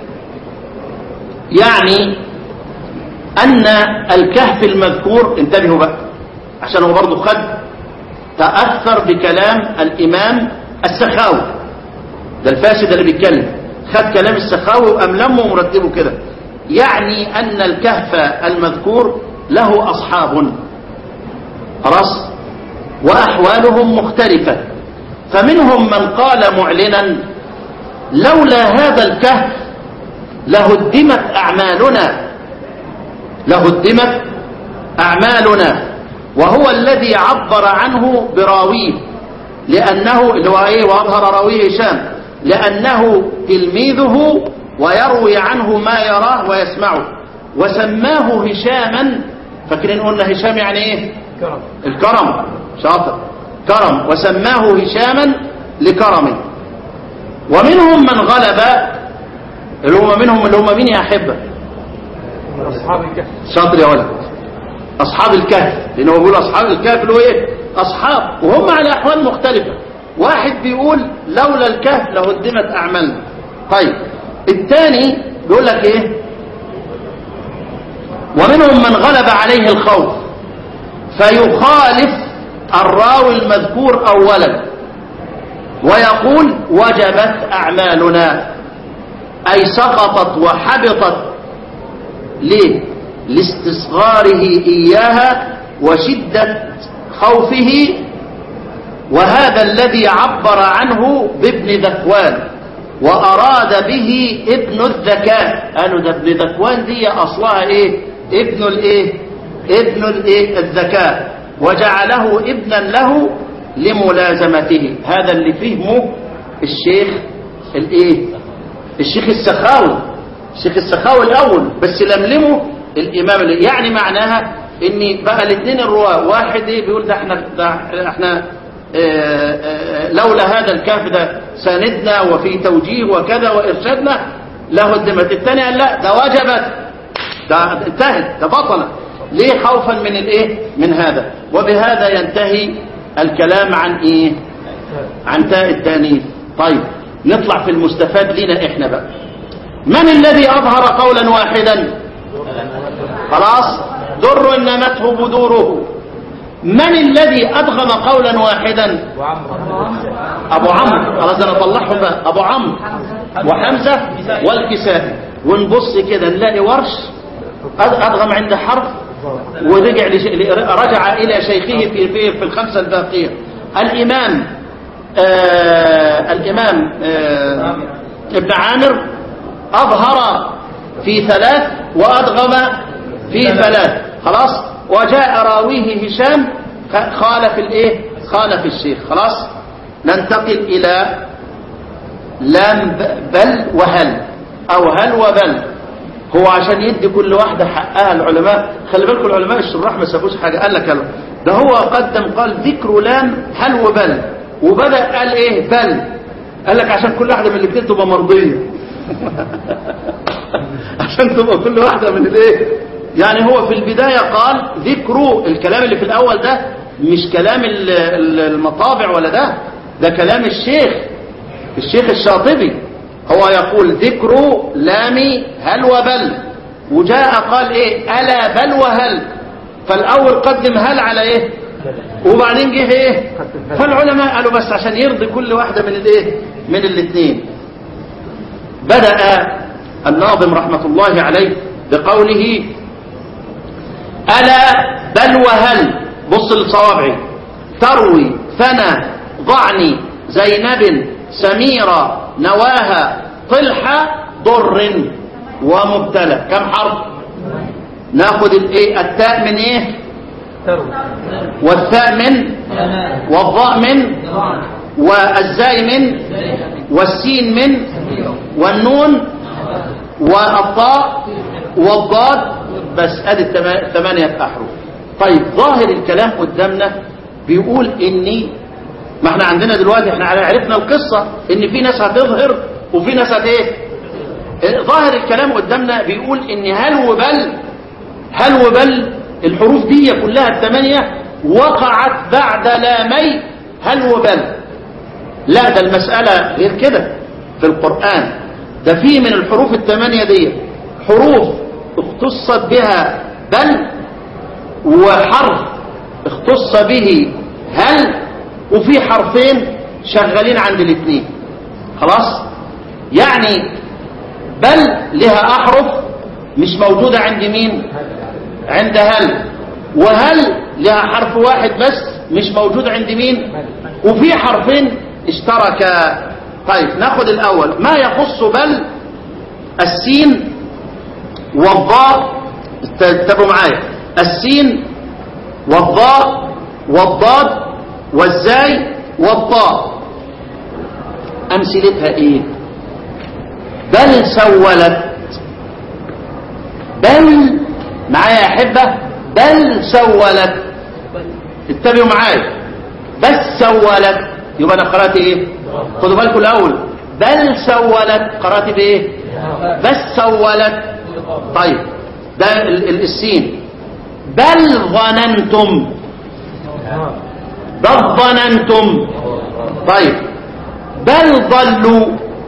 يعني أن الكهف المذكور انتبهوا بقى عشان هو برضه خد تأثر بكلام الإمام السخاوي ده الفاسد اللي بيتكلم خد كلام السخاوي وقام لمه ومرتبه كده يعني أن الكهف المذكور له أصحاب خلاص وأحوالهم مختلفة فمنهم من قال معلنا لولا هذا الكهف لهدمت أعمالنا لهدمت أعمالنا وهو الذي عبر عنه براويه لأنه اللي هو إيه وأظهر راويه هشام لأنه تلميذه ويروي عنه ما يراه ويسمعه وسماه هشاما فاكرين قلنا هشام يعني ايه كرم الكرم شاطر كرم وسماه هشاما لكرمه ومنهم من غلب اللي هم منهم اللي هم مين يا أحبة من أصحاب الكهف شاطر يا ولد أصحاب الكهف لأنه بيقول أصحاب الكهف اللي هو إيه أصحاب وهم على أحوال مختلفة واحد بيقول لولا الكهف لهدمت أعمالنا طيب الثاني بيقول لك إيه ومنهم من غلب عليه الخوف فيخالف الراوي المذكور أولا ويقول وجبت أعمالنا أي سقطت وحبطت ليه لاستصغاره إياها وشدة خوفه وهذا الذي عبر عنه بابن ذكوان وأراد به ابن الذكاء قالوا ده ابن ذكوان دي أصلها إيه ابن الإيه ابن الإيه الذكاء وجعله ابنا له لملازمته هذا اللي فهمه الشيخ الإيه الشيخ السخاوي الشيخ السخاوي الأول بس لملمه الإمام اللي يعني معناها ان بقى الاثنين الرواة واحد ايه بيقول ده احنا ده احنا اه اه لولا هذا الكهف ده ساندنا وفي توجيه وكذا وارشادنا لهدمت الثاني قال لا ده وجبت ده انتهت ده بطلت ليه خوفا من الايه من هذا وبهذا ينتهي الكلام عن ايه عن تاء التانيث طيب نطلع في المستفاد لنا احنا بقى من الذي اظهر قولا واحدا خلاص در نمته بدوره من الذي أدغم قولا واحدا أبو عمرو خلاص أنا أطلعهم بقى أبو عمرو وحمزة والكسائي ونبص كده نلاقي ورش أدغم عند حرف ورجع لش... رجع إلى شيخه في في, في الخمسة الباقية الإمام آه الإمام آه ابن عامر أظهر في ثلاث وأدغم في ثلاث خلاص وجاء راويه هشام خالف الايه خالف الشيخ خلاص ننتقل الى لام بل وهل او هل وبل هو عشان يدي كل واحدة حقها العلماء خلي بالكم العلماء الشراح ما سابوش حاجة قال لك قال ده هو قدم قال ذكر لام هل وبل وبدأ قال ايه بل قال لك عشان كل واحدة من الاثنين تبقى مرضية عشان تبقى كل واحدة من الايه يعني هو في البداية قال ذكر الكلام اللي في الأول ده مش كلام المطابع ولا ده ده كلام الشيخ الشيخ الشاطبي هو يقول ذكر لام هل وبل وجاء قال ايه ألا بل وهل فالأول قدم هل على ايه وبعدين جه ايه فالعلماء قالوا بس عشان يرضي كل واحدة من الايه من الاثنين بدأ الناظم رحمة الله عليه بقوله ألا بل وهل بص لصوابعي تروي ثنى ضعني زينب سميرة نواها طلحة ضر ومبتلى كم حرف ناخد الايه التاء من ايه والثاء من والضاء من والزاي من والسين من والنون والطاء والضاد بس ادي ثمانية احرف طيب ظاهر الكلام قدامنا بيقول اني ما احنا عندنا دلوقتي احنا عرفنا القصة ان في ناس هتظهر وفي ناس هت ايه ظاهر الكلام قدامنا بيقول ان هل وبل هل وبل الحروف دي كلها الثمانية وقعت بعد لامي هل وبل لا ده المسألة غير كده في القرآن ده في من الحروف الثمانية دي حروف اختصت بها بل وحرف اختص به هل وفي حرفين شغالين عند الاثنين خلاص يعني بل لها أحرف مش موجودة عند مين عند هل وهل لها حرف واحد بس مش موجود عند مين وفي حرفين اشتركا طيب ناخد الأول ما يخص بل السين والضاء تتابعوا معايا السين والضاء والضاد والزاي والطاء أمثلتها إيه بل سولت بل معايا يا أحبة بل سولت اتبعوا معايا بس سولت يبقى أنا قرأت إيه خدوا بالكم الأول بل سولت قرأت بإيه بس سولت طيب ده ال- ال- السين بل ظننتم بل ظننتم طيب بل ضلوا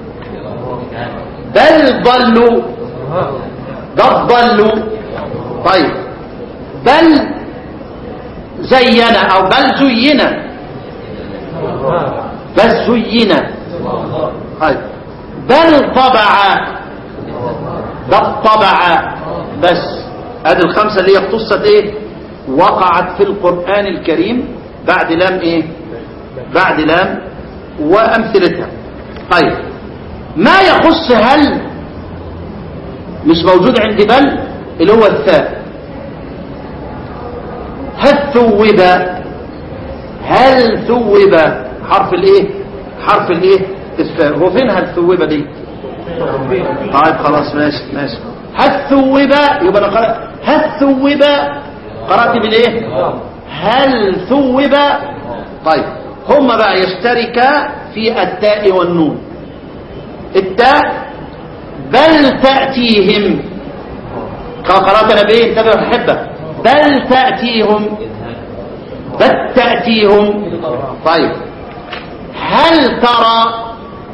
بل ضلوا بل ضلوا طيب بل زين او بل زين بل زين طيب بل طبع بل طبع بس ادي الخمسه اللي هي اختصت ايه وقعت في القران الكريم بعد لام ايه بعد لام وامثلتها طيب ما يخص هل مش موجود عند بل اللي هو الثاء هل ثوب هل ثوب حرف الايه حرف الايه الثاء هو فين هل ثوب دي طيب خلاص ماشي ماشي هل ثوب يبقى انا قرأت هل ثوب قرأت بالايه هل ثوب طيب هما بقى يشتركا في التاء والنون التاء بل تأتيهم قرأت انا بايه انتبهوا الحبة بل تأتيهم بل تأتيهم طيب هل ترى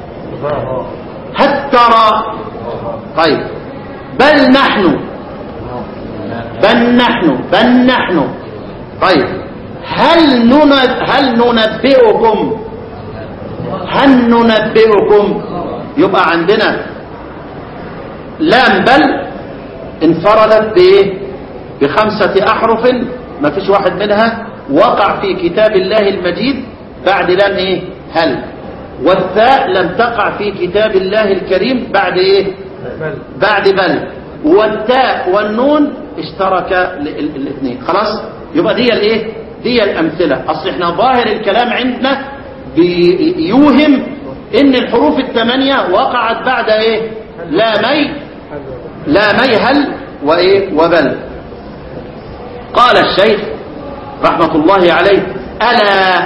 هل ترى طيب بل نحن بل نحن بل نحن طيب هل ننب هل ننبئكم هل ننبئكم يبقى عندنا لام بل انفردت بايه بخمسة احرف ما فيش واحد منها وقع في كتاب الله المجيد بعد لام ايه هل والثاء لم تقع في كتاب الله الكريم بعد ايه بعد بل والتاء والنون اشترك الاثنين خلاص يبقى دي الايه دي الامثله اصل احنا ظاهر الكلام عندنا بيوهم ان الحروف الثمانيه وقعت بعد ايه لامي لامي هل وايه وبل قال الشيخ رحمه الله عليه الا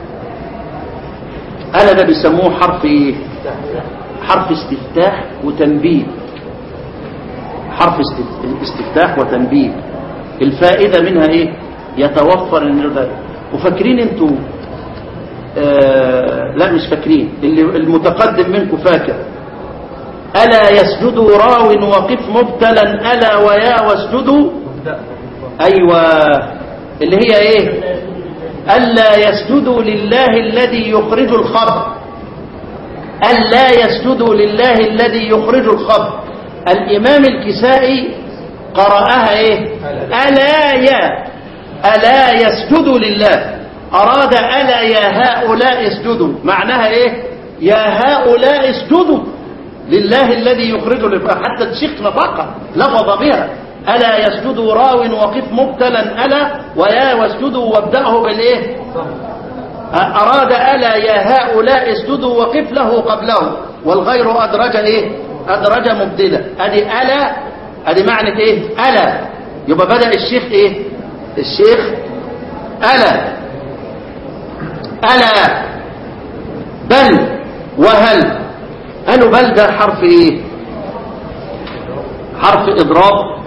الا ده بيسموه حرف ايه حرف استفتاح وتنبيه حرف است- استفتاح وتنبيه الفائدة منها ايه يتوفر النرد وفاكرين انتوا آه لا مش فاكرين اللي المتقدم منكم فاكر ألا يسجدوا راو وقف مبتلا ألا ويا واسجدوا أيوة اللي هي ايه ألا يسجدوا لله الذي يخرج الخبر ألا يسجدوا لله الذي يخرج الخبر الإمام الكسائي قرأها إيه ألا يا ألا يسجدوا لله أراد ألا يا هؤلاء اسجدوا معناها إيه يا هؤلاء اسجدوا لله الذي يخرج الخبر حتى الشيخ نطق لفظ بها ألا يسجدوا راو وقف مبتلا ألا ويا واسجدوا وابدأه بالإيه أراد ألا يا هؤلاء اسجدوا وقف له قبله والغير أدرج إيه أدرج مبدلة أدي ألا أدي معنى إيه ألا يبقى بدأ الشيخ إيه الشيخ ألا ألا بل وهل قالوا بل ده حرف إيه حرف إضراب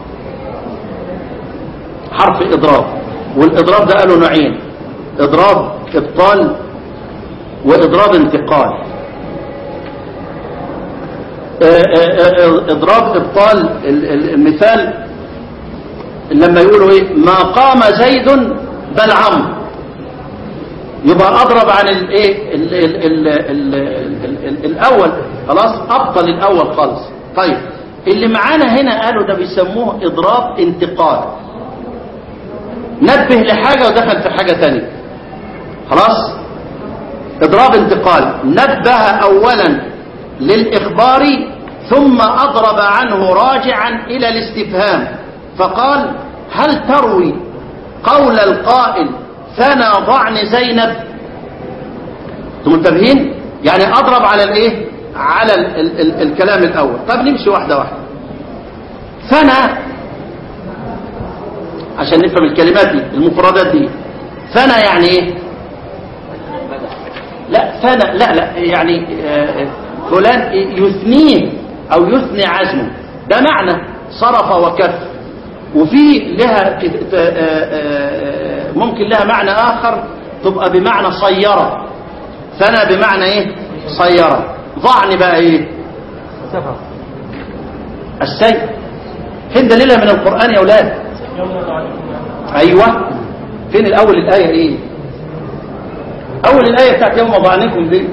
حرف إضراب والإضراب ده قالوا نوعين إضراب إبطال وإضراب انتقال إضراب إبطال المثال لما يقولوا إيه ما قام زيد بل عمرو يبقى اضرب عن الايه ال- ال- ال- ال- ال- ال- الاول خلاص ابطل الاول خالص طيب اللي معانا هنا قالوا ده بيسموه اضراب انتقال نبه لحاجه ودخل في حاجه تانية خلاص اضراب انتقال نبه اولا للاخبار ثم اضرب عنه راجعا الى الاستفهام فقال هل تروي قول القائل ثنى ضعن زينب انتم منتبهين يعني اضرب على الايه على ال ال ال الكلام الاول طب نمشي واحده واحده ثنى عشان نفهم الكلمات دي المفردات دي ثنى يعني ايه لا ثنى لا لا يعني آه، فلان يثنيه او يثني عزمه ده معنى صرف وكف وفي لها كت- آه، آه، ممكن لها معنى اخر تبقى بمعنى صيره ثنى بمعنى ايه صيره ضعن بقى ايه سفر السيف فين دليلها من القران يا اولاد ايوه فين الاول الايه ايه اول الايه بتاعت يوم ضعنكم دي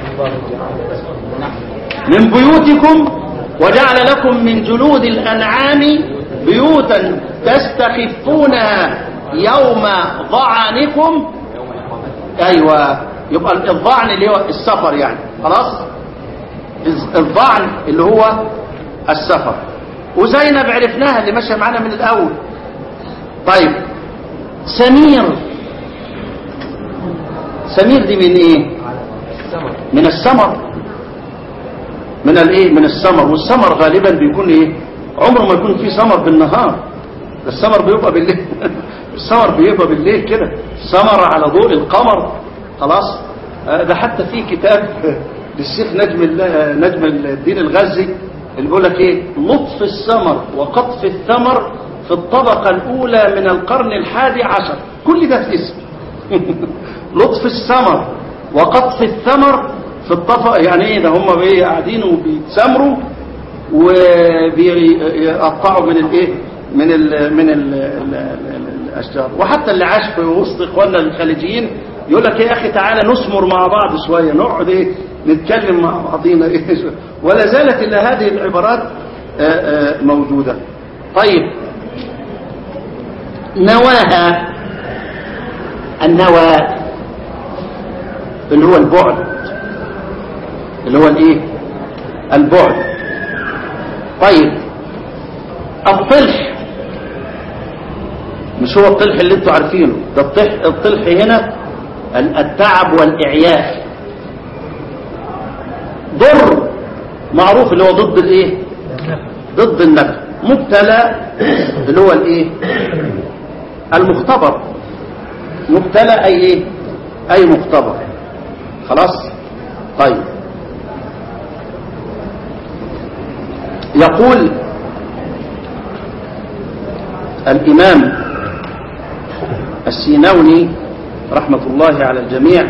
من بيوتكم وجعل لكم من جلود الانعام بيوتا تستخفونها يوم ضعنكم ايوه يبقى الضعن اللي هو السفر يعني خلاص الضعن اللي هو السفر وزينب عرفناها اللي ماشيه معانا من الاول طيب سمير سمير دي من ايه من السمر من الايه من السمر والسمر غالبا بيكون ايه عمره ما يكون فيه سمر بالنهار السمر بيبقى بالليل السمر بيبقى بالليل كده سمر على ضوء القمر خلاص آه، ده حتى في كتاب للشيخ نجم الله نجم الدين الغزي اللي بيقول لك ايه لطف السمر وقطف الثمر في الطبقة الأولى من القرن الحادي عشر كل ده في اسم لطف السمر وقطف الثمر في الطبقة يعني ايه ده هم ايه قاعدين وبيتسمروا وبيقطعوا من الايه من ال من ال ال ال الاشجار وحتى اللي عاش في وسط اخواننا الخليجيين يقول لك يا اخي تعالى نسمر مع بعض شويه نقعد ايه نتكلم مع بعضينا ايه شوية. ولا زالت الا هذه العبارات آه، آه، موجوده طيب نواها النوى اللي هو البعد اللي هو الايه البعد طيب الطلح مش هو الطلح اللي انتوا عارفينه ده الطلح الطلح هنا ال- التعب والاعياء ضر معروف اللي هو ضد الايه ضد النفع مبتلى اللي هو الايه المختبر مبتلى اي ايه اي مختبر خلاص طيب يقول الإمام السينوني رحمة الله على الجميع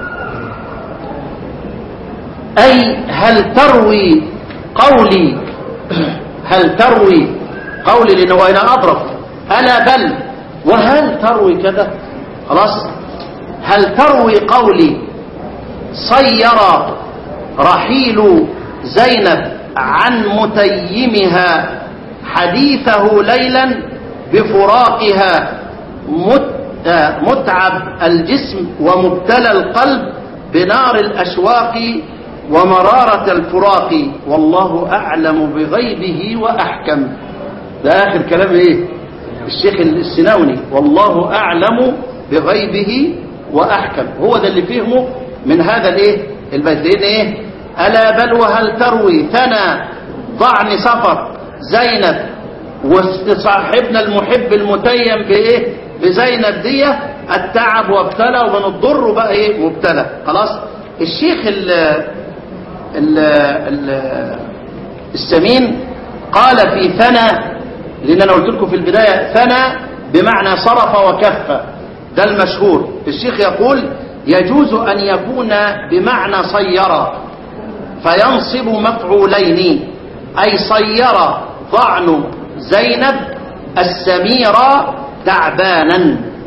أي هل تروي قولي هل تروي قولي لأنه أنا أضرب ألا بل وهل تروي كذا خلاص هل تروي قولي صير رحيل زينب عن متيمها حديثه ليلا بفراقها مت متعب الجسم ومبتلى القلب بنار الأشواق ومرارة الفراق والله أعلم بغيبه وأحكم ده آخر كلام إيه الشيخ السناوني والله أعلم بغيبه وأحكم هو ده اللي فهمه من هذا الإيه البيت لأن إيه ألا بل وهل تروي ثنى ضعن سفر زينب وصاحبنا المحب المتيم بإيه بزينب دي التعب وابتلى ومن الضر بقى إيه مبتلى خلاص الشيخ ال ال ال السمين قال في ثنى لأن أنا قلت لكم في البداية ثنى بمعنى صرف وكف ده المشهور الشيخ يقول يجوز أن يكون بمعنى صير فينصب مفعولين أي صير ضعن زينب السميرة تعبانا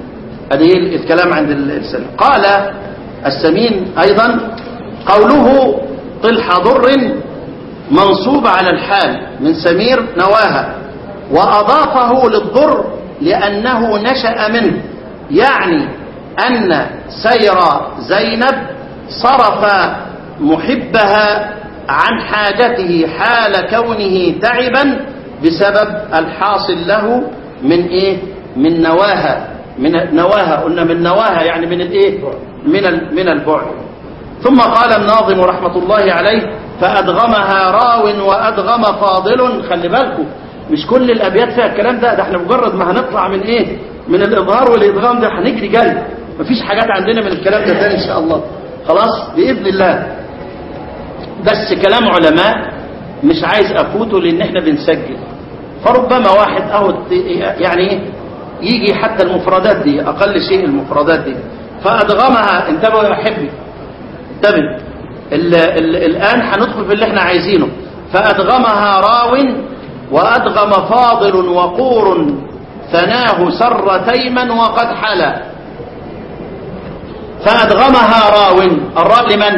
هذه الكلام عند السلف قال السمين أيضا قوله طلح ضر منصوب على الحال من سمير نواها وأضافه للضر لأنه نشأ منه يعني أن سير زينب صرف محبها عن حاجته حال كونه تعبا بسبب الحاصل له من ايه من نواها من نواها قلنا من نواها يعني من الايه من ال- من البعد ثم قال الناظم رحمة الله عليه فأدغمها راو وأدغم فاضل خلي بالكم مش كل الأبيات فيها الكلام ده ده احنا مجرد ما هنطلع من ايه من الإظهار والإدغام ده هنجري جري مفيش حاجات عندنا من الكلام ده تاني إن شاء الله خلاص بإذن الله بس كلام علماء مش عايز أفوته لأن احنا بنسجل فربما واحد أهو يعني ايه يجي حتى المفردات دي أقل شيء المفردات دي فأدغمها انتبهوا يا أحبي انتبه ال ال الآن هندخل في اللي احنا عايزينه فأدغمها راو وأدغم فاضل وقور ثناه سر تيما وقد حلا فأدغمها راو الراء لمن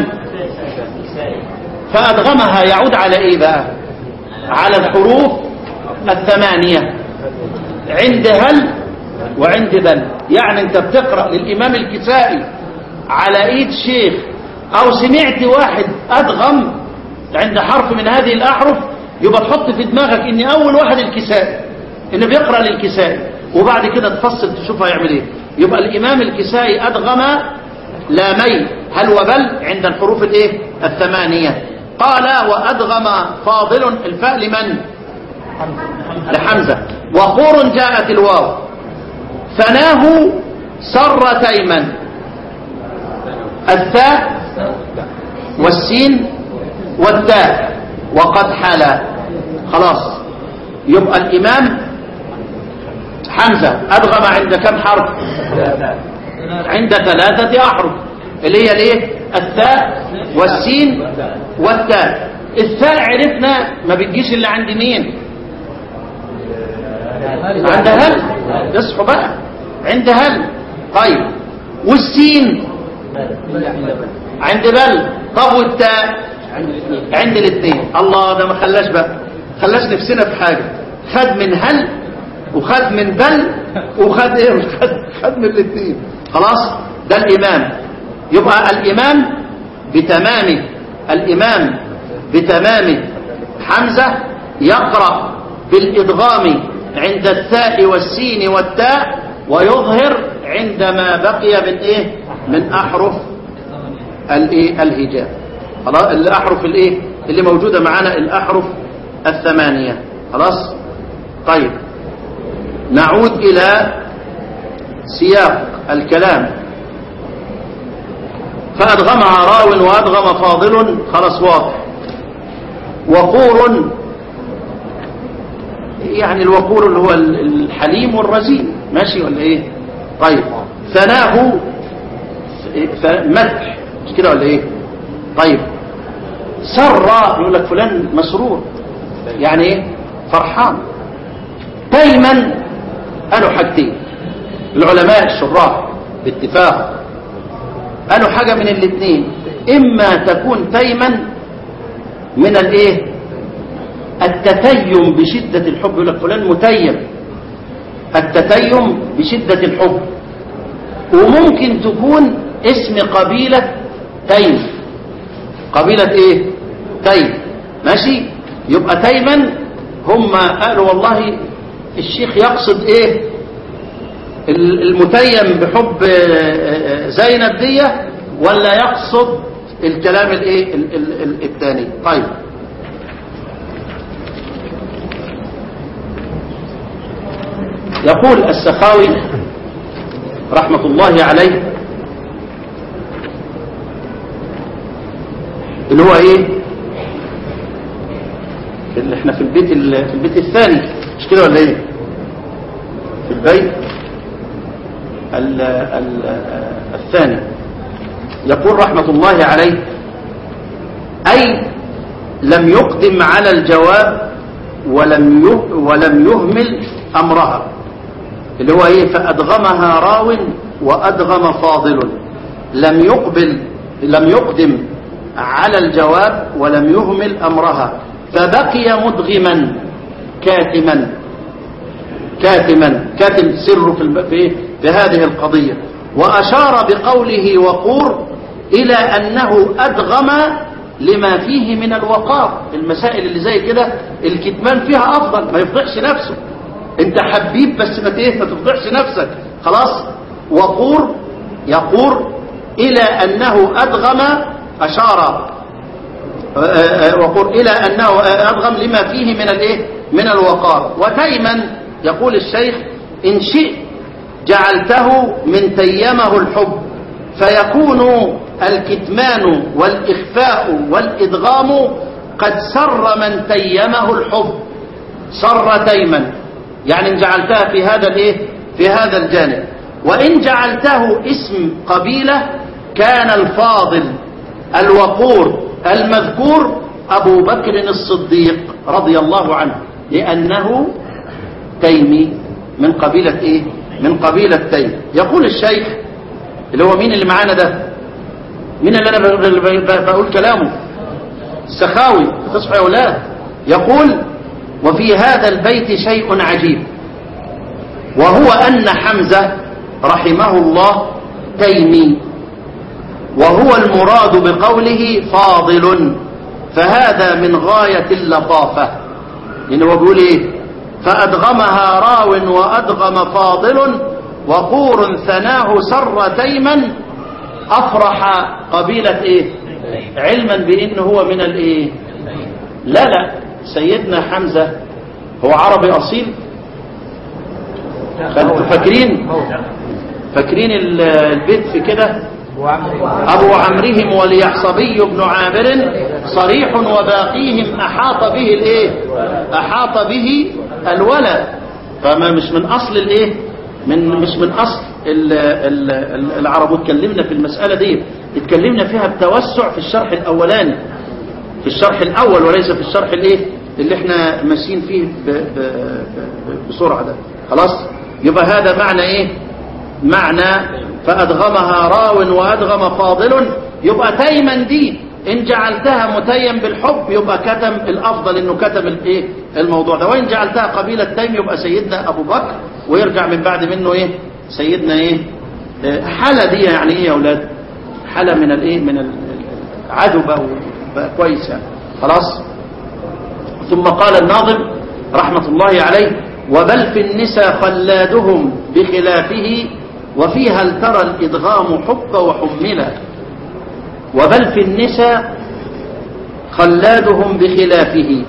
فأدغمها يعود على ايه بقى على الحروف الثمانية عند هل وعند بل يعني انت بتقرأ للإمام الكسائي على ايد شيخ او سمعت واحد ادغم عند حرف من هذه الاحرف يبقى تحط في دماغك ان اول واحد الكسائي ان بيقرأ للكسائي وبعد كده تفصل تشوف هيعمل ايه يبقى الامام الكسائي ادغم لامين هل وبل عند الحروف الايه الثمانية قال وادغم فاضل الفاء لمن لحمزة وقور جاءت الواو ثناه سر تيمن الثاء والسين والتاء وقد حلا خلاص يبقى الإمام حمزة أدغم عند كم حرف عند ثلاثة أحرف اللي هي الايه الثاء والسين والتاء الثاء عرفنا ما بتجيش الا عند مين عند هل اصحوا بقى عند هل طيب والسين عند بل طب والتاء عند الاثنين الله ده ما خلاش بقى خلاش نفسنا في حاجة خد من هل وخد من بل وخد ايه وخد خد من الاثنين خلاص ده الامام يبقى الامام بتمامه الامام بتمامه حمزة يقرأ بالإدغام عند الثاء والسين والتاء ويظهر عندما بقي من ايه من احرف الايه الهجاء خلاص الاحرف الايه اللي موجوده معانا الاحرف الثمانيه خلاص طيب نعود الى سياق الكلام فادغمها راو وادغم فاضل خلاص واضح وقور يعني الوقور اللي هو الحليم والرزين ماشي ولا ايه طيب ثناه مدح مش كده ولا ايه طيب سر يقول لك فلان مسرور يعني ايه فرحان دايما قالوا حاجتين العلماء الشراح باتفاق قالوا حاجة من الاثنين اما تكون تيما من الايه التتيم بشدة الحب يقول لك فلان متيم التتيم بشدة الحب وممكن تكون اسم قبيلة تيم قبيلة ايه تيم ماشي يبقى تيما هم قالوا والله الشيخ يقصد ايه المتيم بحب زينب دي ولا يقصد الكلام الايه الثاني طيب يقول السخاوي رحمة الله عليه اللي هو ايه اللي احنا في البيت في البيت الثاني مش كده ولا ايه في البيت ال ال الثاني يقول رحمة الله عليه أي لم يقدم على الجواب ولم ولم يهمل أمرها اللي هو ايه فأدغمها راو وأدغم فاضل لم يقبل لم يقدم على الجواب ولم يهمل أمرها فبقي مدغما كاتما كاتما كاتم سره في, الب... في, في هذه القضية وأشار بقوله وقور إلى أنه أدغم لما فيه من الوقار المسائل اللي زي كده الكتمان فيها أفضل ما يفضحش نفسه انت حبيب بس ما ايه ما تفضحش نفسك خلاص وقور يقور إلى أنه أدغم أشار وقر إلى أنه أدغم لما فيه من الإيه من الوقار وتيما يقول الشيخ إن شئت جعلته من تيمه الحب فيكون الكتمان والإخفاء والإدغام قد سر من تيمه الحب سر تيما يعني إن جعلتها في هذا الإيه في هذا الجانب وإن جعلته اسم قبيلة كان الفاضل الوقور المذكور أبو بكر الصديق رضي الله عنه لأنه تيمي من قبيلة إيه من قبيلة تيم يقول الشيخ اللي هو مين اللي معانا ده مين اللي أنا بقول كلامه السخاوي تصحى يا أولاد يقول وفي هذا البيت شيء عجيب وهو أن حمزة رحمه الله تيمي وهو المراد بقوله فاضل فهذا من غاية اللطافة لأنه هو بيقول إيه فأدغمها راو وأدغم فاضل وقور ثناه سر تيما أفرح قبيلة إيه علما بأنه هو من الإيه لا لا سيدنا حمزة هو عربي أصيل فاكرين فاكرين البيت في كده أبو عمرهم وليحصبي بن عامر صريح وباقيهم أحاط به الإيه أحاط به الولد فما مش من أصل الإيه من مش من أصل ال ال ال العرب اتكلمنا في المسألة دي اتكلمنا فيها بتوسع في الشرح الأولاني في الشرح الأول وليس في الشرح الإيه اللي احنا ماشيين فيه ب ب ب بسرعة ده خلاص يبقى هذا معنى ايه معنى فأدغمها راو وأدغم فاضل يبقى تيما دي إن جعلتها متيم بالحب يبقى كتم الأفضل إنه كتم الإيه الموضوع ده وإن جعلتها قبيلة تيم يبقى سيدنا أبو بكر ويرجع من بعد منه إيه سيدنا إيه حالة دي يعني إيه يا أولاد حالة من الإيه من العدبة بقى كويس يعني خلاص ثم قال الناظم رحمة الله عليه وبل في النساء خلادهم بخلافه وفيها هل ترى الإدغام حب وحملا وبل في النساء خلادهم بخلافه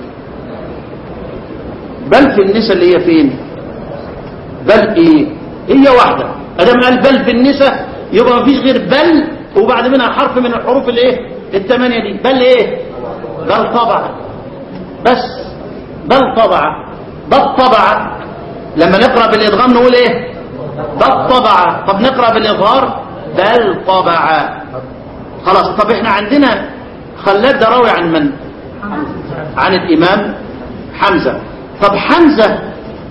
بل في النساء اللي هي فين بل ايه هي واحدة ادام قال بل في النساء يبقى مفيش غير بل وبعد منها حرف من الحروف الايه الثمانية دي بل ايه بل طبعا بس بل طبعا بل طبعا لما نقرأ بالإدغام نقول ايه بل طبع طب نقرأ بالإظهار بل طبع خلاص طب احنا عندنا خلاد ده راوي عن من عن الإمام حمزة طب حمزة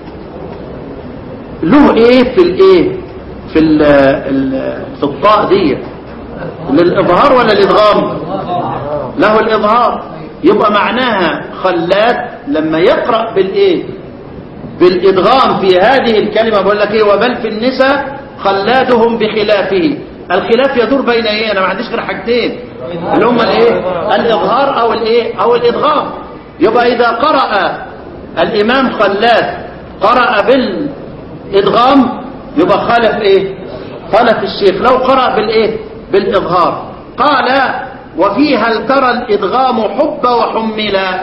له ايه في الايه في ال ال في الطاء دي للإظهار ولا الإدغام له الإظهار يبقى معناها خلاد لما يقرأ بالايه بالإدغام في هذه الكلمة بقول لك ايه وبل في النساء خلادهم بخلافه الخلاف يدور بين ايه انا ما عنديش غير حاجتين اللي هم الايه الإظهار او الايه او الإدغام يبقى إذا قرأ الإمام خلاد قرأ بالإدغام يبقى خالف ايه خالف الشيخ لو قرأ بالايه بالإظهار قال وفي هل ترى الإدغام حب وحملا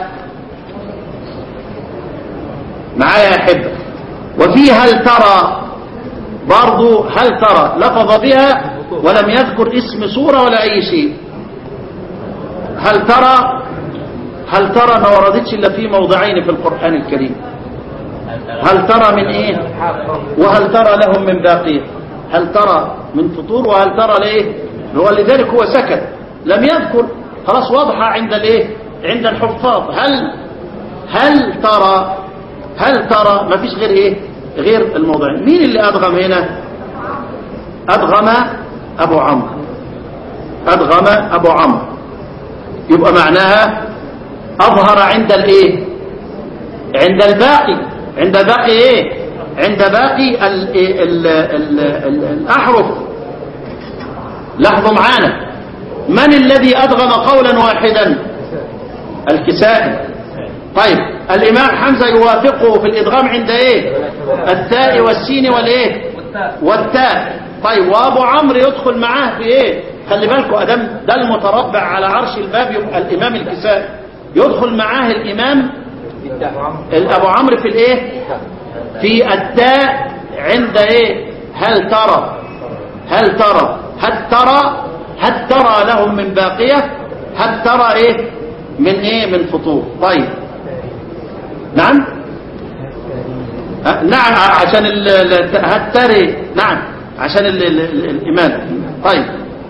معايا يا حبة وفي هل ترى برضو هل ترى لفظ بها ولم يذكر اسم سورة ولا أي شيء هل ترى هل ترى ما وردتش إلا في موضعين في القرآن الكريم هل ترى من إيه وهل ترى لهم من باقية هل ترى من فطور وهل ترى لإيه هو لذلك هو سكت لم يذكر خلاص واضحة عند الإيه عند الحفاظ هل هل ترى هل ترى ما فيش غير ايه غير الموضعين مين اللي ادغم هنا أدغم أبو عمرو أدغم أبو عمرو يبقى معناها أظهر عند الإيه عند الباقي عند باقي إيه عند باقي ال ال ال ال الأحرف لاحظوا معانا من الذي أدغم قولا واحدا الكسائي طيب الإمام حمزة يوافقه في الإدغام عند إيه التاء والسين والإيه والتاء طيب وأبو عمرو يدخل معاه في إيه خلي بالكم أدم ده المتربع على عرش الباب يبقى الإمام الكسائي يدخل معاه الإمام أبو عمرو في الإيه في التاء عند إيه هل ترى هل ترى هل ترى هل ترى لهم من باقية هل ترى إيه من إيه من فطور طيب نعم أه نعم عشان هتري نعم عشان ال ال ال الإيمان طيب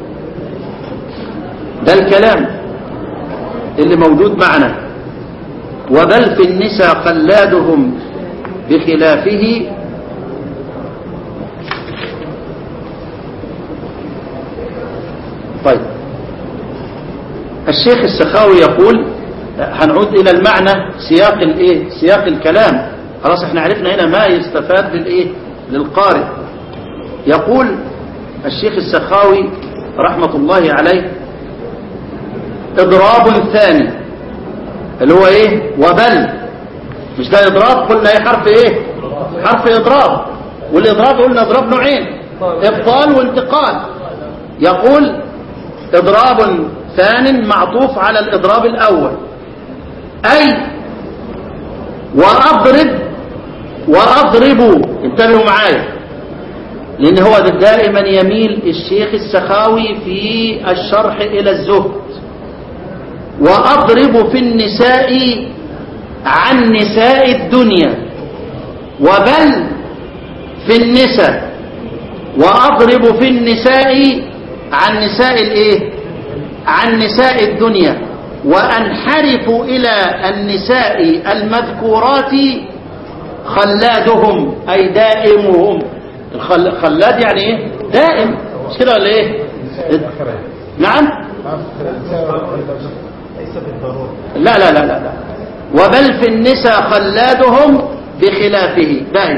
ده الكلام اللي موجود معنا وبل في النساء قلادهم بخلافه طيب الشيخ السخاوي يقول هنعود إلى المعنى سياق الايه سياق الكلام خلاص احنا عرفنا هنا ما يستفاد للايه للقارئ يقول الشيخ السخاوي رحمة الله عليه اضراب ثاني اللي هو ايه وبل مش ده اضراب قلنا ايه حرف ايه حرف اضراب والاضراب قلنا اضراب نوعين ابطال وانتقال يقول اضراب ثان معطوف على الاضراب الاول اي واضرب واضرب انتبهوا معايا لان هو دائما يميل الشيخ السخاوي في الشرح الى الزهد واضرب في النساء عن نساء الدنيا وبل في النساء واضرب في النساء عن نساء الايه عن نساء الدنيا وانحرف الى النساء المذكورات خلادهم اي دائمهم الخلاد يعني ايه دائم مش كده ولا ايه نعم لا لا لا لا, لا. وبل في النساء خلادهم بخلافه دائم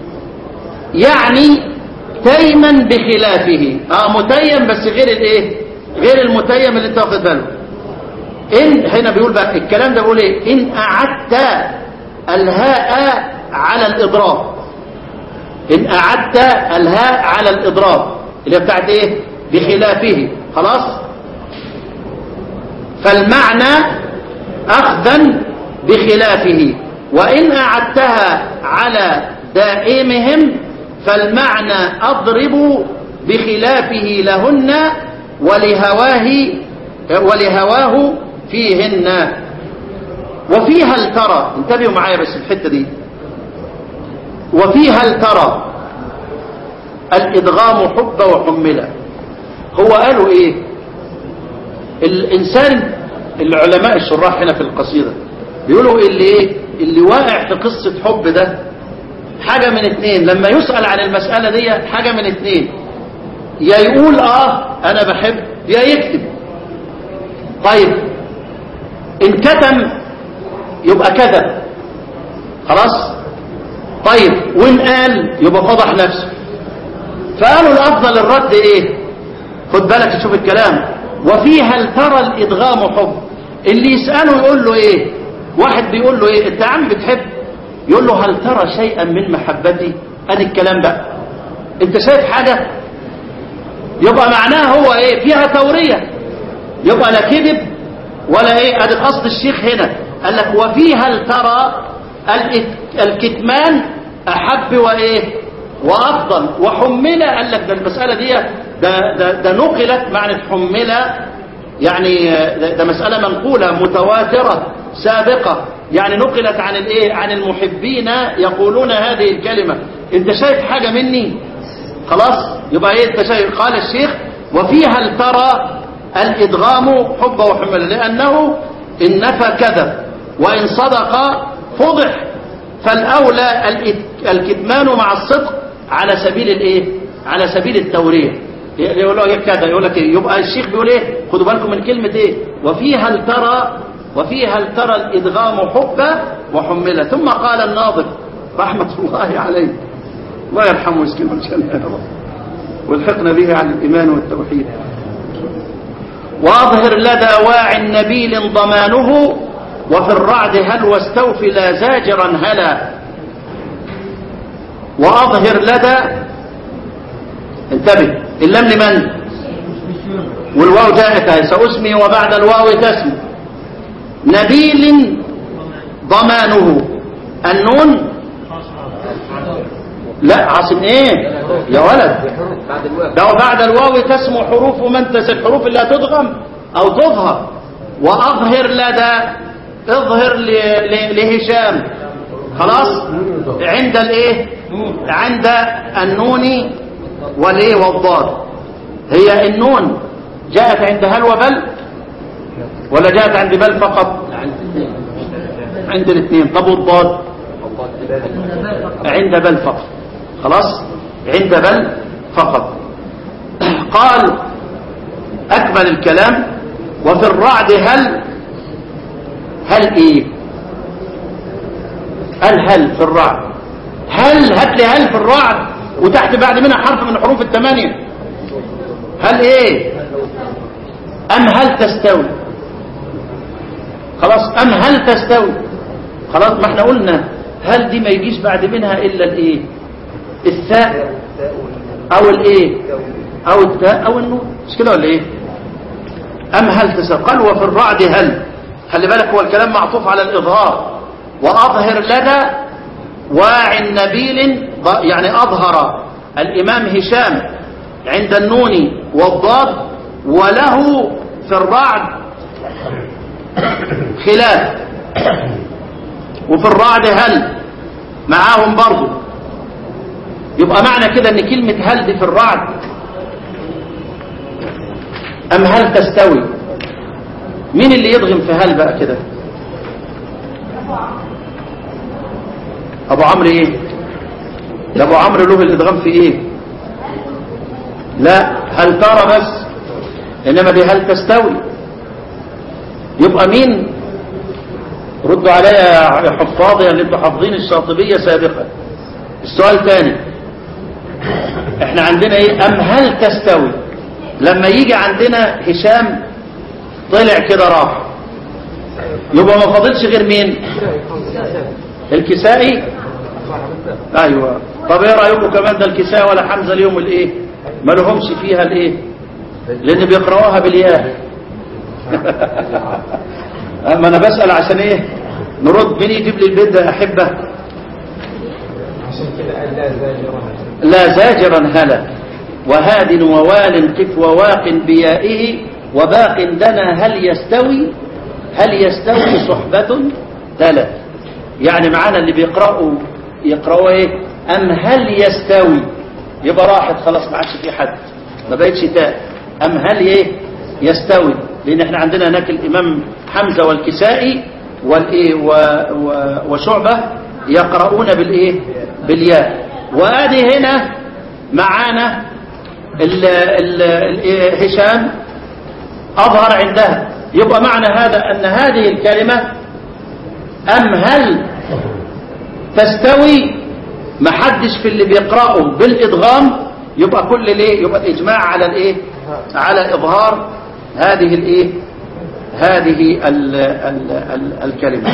يعني تيما بخلافه اه متيم بس غير الايه غير المتيم اللي انت واخد باله ان هنا بيقول بقى الكلام ده بيقول ايه ان اعدت الهاء على الاضراب ان اعدت الهاء على الاضراب اللي هي بتاعت ايه بخلافه خلاص فالمعنى اخذا بخلافه وان اعدتها على دائمهم فالمعنى اضرب بخلافه لهن ولهواه ولهواه فيهن وفيها الترى انتبهوا معايا بس الحته دي وفيها الترى الادغام حب وحمله هو قالوا ايه الانسان العلماء الشراح هنا في القصيده بيقولوا اللي ايه اللي واقع في قصه حب ده حاجه من اتنين لما يسال عن المساله دي حاجه من اتنين يا يقول اه انا بحب يا يكتب طيب ان كتم يبقى كذب خلاص طيب وان قال يبقى فضح نفسه فقالوا الافضل الرد ايه خد بالك تشوف الكلام وفيها هل ترى الادغام حب اللي يساله يقول له ايه واحد بيقول له ايه انت يا عم بتحب يقول له هل ترى شيئا من محبتي ادي الكلام بقى انت شايف حاجه يبقى معناها هو ايه فيها توريه يبقى لا كذب ولا ايه ادي قصد الشيخ هنا قال لك وفيها هل ترى الكتمان احب وايه وافضل وحمل قال لك ده المساله دي ده ده, ده نقلت معنى حمل يعني ده, ده مساله منقوله متواتره سابقه يعني نقلت عن الايه عن المحبين يقولون هذه الكلمه انت شايف حاجه مني خلاص يبقى ايه انت شايف قال الشيخ وفيها هل ترى الادغام حب وحمل لانه ان نفى كذب وان صدق فضح فالاولى الكتمان مع الصدق على سبيل الايه على سبيل التوريه يقول له كذا يقول لك إيه؟ يبقى الشيخ بيقول ايه خدوا بالكم من كلمه ايه وفيها هل ترى وفيها هل ترى الادغام حبه وحمله ثم قال الناظر رحمه الله عليه الله يرحمه ويسكنه الجنه يا رب والحقنا به على الايمان والتوحيد واظهر لدى واع نبيل ضمانه وفي الرعد هل واستوفي لا زاجرا هلا واظهر لدى انتبه اللام لمن والواو جاءت اهي ساسمي وبعد الواو تسمي نبيل ضمانه النون لا عاصم ايه يا ولد ده بعد الواو تسمو حروف من تس الحروف اللي هتدغم او تظهر واظهر لدى اظهر ل- ل- لهشام خلاص عند الايه عند النون والايه والضاد هي النون جاءت عند هل وبل ولا جاءت عند بل فقط عند الاثنين طب والضاد عند بل فقط خلاص عند بل فقط قال أكمل الكلام وفي الرعد هل هل إيه هل هل في الرعد هل هات لي هل في الرعد وتحت بعد منها حرف من الحروف الثمانية هل إيه أم هل تستوي خلاص أم هل تستوي خلاص ما احنا قلنا هل دي ما يجيش بعد منها إلا الإيه الثاء أو الإيه أو التاء أو النون مش كده ولا إيه أم هل تستوي قال وفي الرعد هل خلي بالك هو الكلام معطوف على الإظهار وأظهر لدى واع نبيل ض- يعني أظهر الإمام هشام عند النون والضاد وله في الرعد خلاف وفي الرعد هل معاهم برضو يبقى معنى كده ان كلمة هل دي في الرعد ام هل تستوي مين اللي يضغم في هل بقى كده ابو عمرو ايه ده ابو عمرو له الادغام في ايه لا هل ترى بس انما دي هل تستوي يبقى مين ردوا عليا يا حفاظي اللي انتوا حافظين الشاطبيه سابقا السؤال تاني احنا عندنا ايه ام هل تستوي لما يجي عندنا هشام طلع كده راح يبقى ما فاضلش غير مين الكسائي ايوه طب ايه رايكم كمان ده الكساء ولا حمزه اليوم الايه ما لهمش فيها الايه لان بيقراوها بالياء ما انا بسال عشان ايه نرد مين يجيب لي البيت ده يا احبه عشان كده قال لا زاجرة لا زاجرا هلا وهاد ووال قف وواق بيائه وباق دنا هل يستوي هل يستوي صحبة تلا يعني معانا اللي بيقرأوا يقرأوا ايه أم هل يستوي يبقى راحت خلاص ما عادش في حد ما بقتش تاء أم هل ايه يستوي لأن احنا عندنا هناك الإمام حمزة والكسائي والإيه و و وشعبة يقرؤون بالإيه بالياء وادي هنا معانا ال ال ال هشام أظهر عندها يبقى معنى هذا أن هذه الكلمة أم هل تستوي ما حدش في اللي بيقرأوا بالإدغام يبقى كل ليه يبقى الإجماع على الإيه على إظهار هذه الإيه هذه ال ال ال الكلمة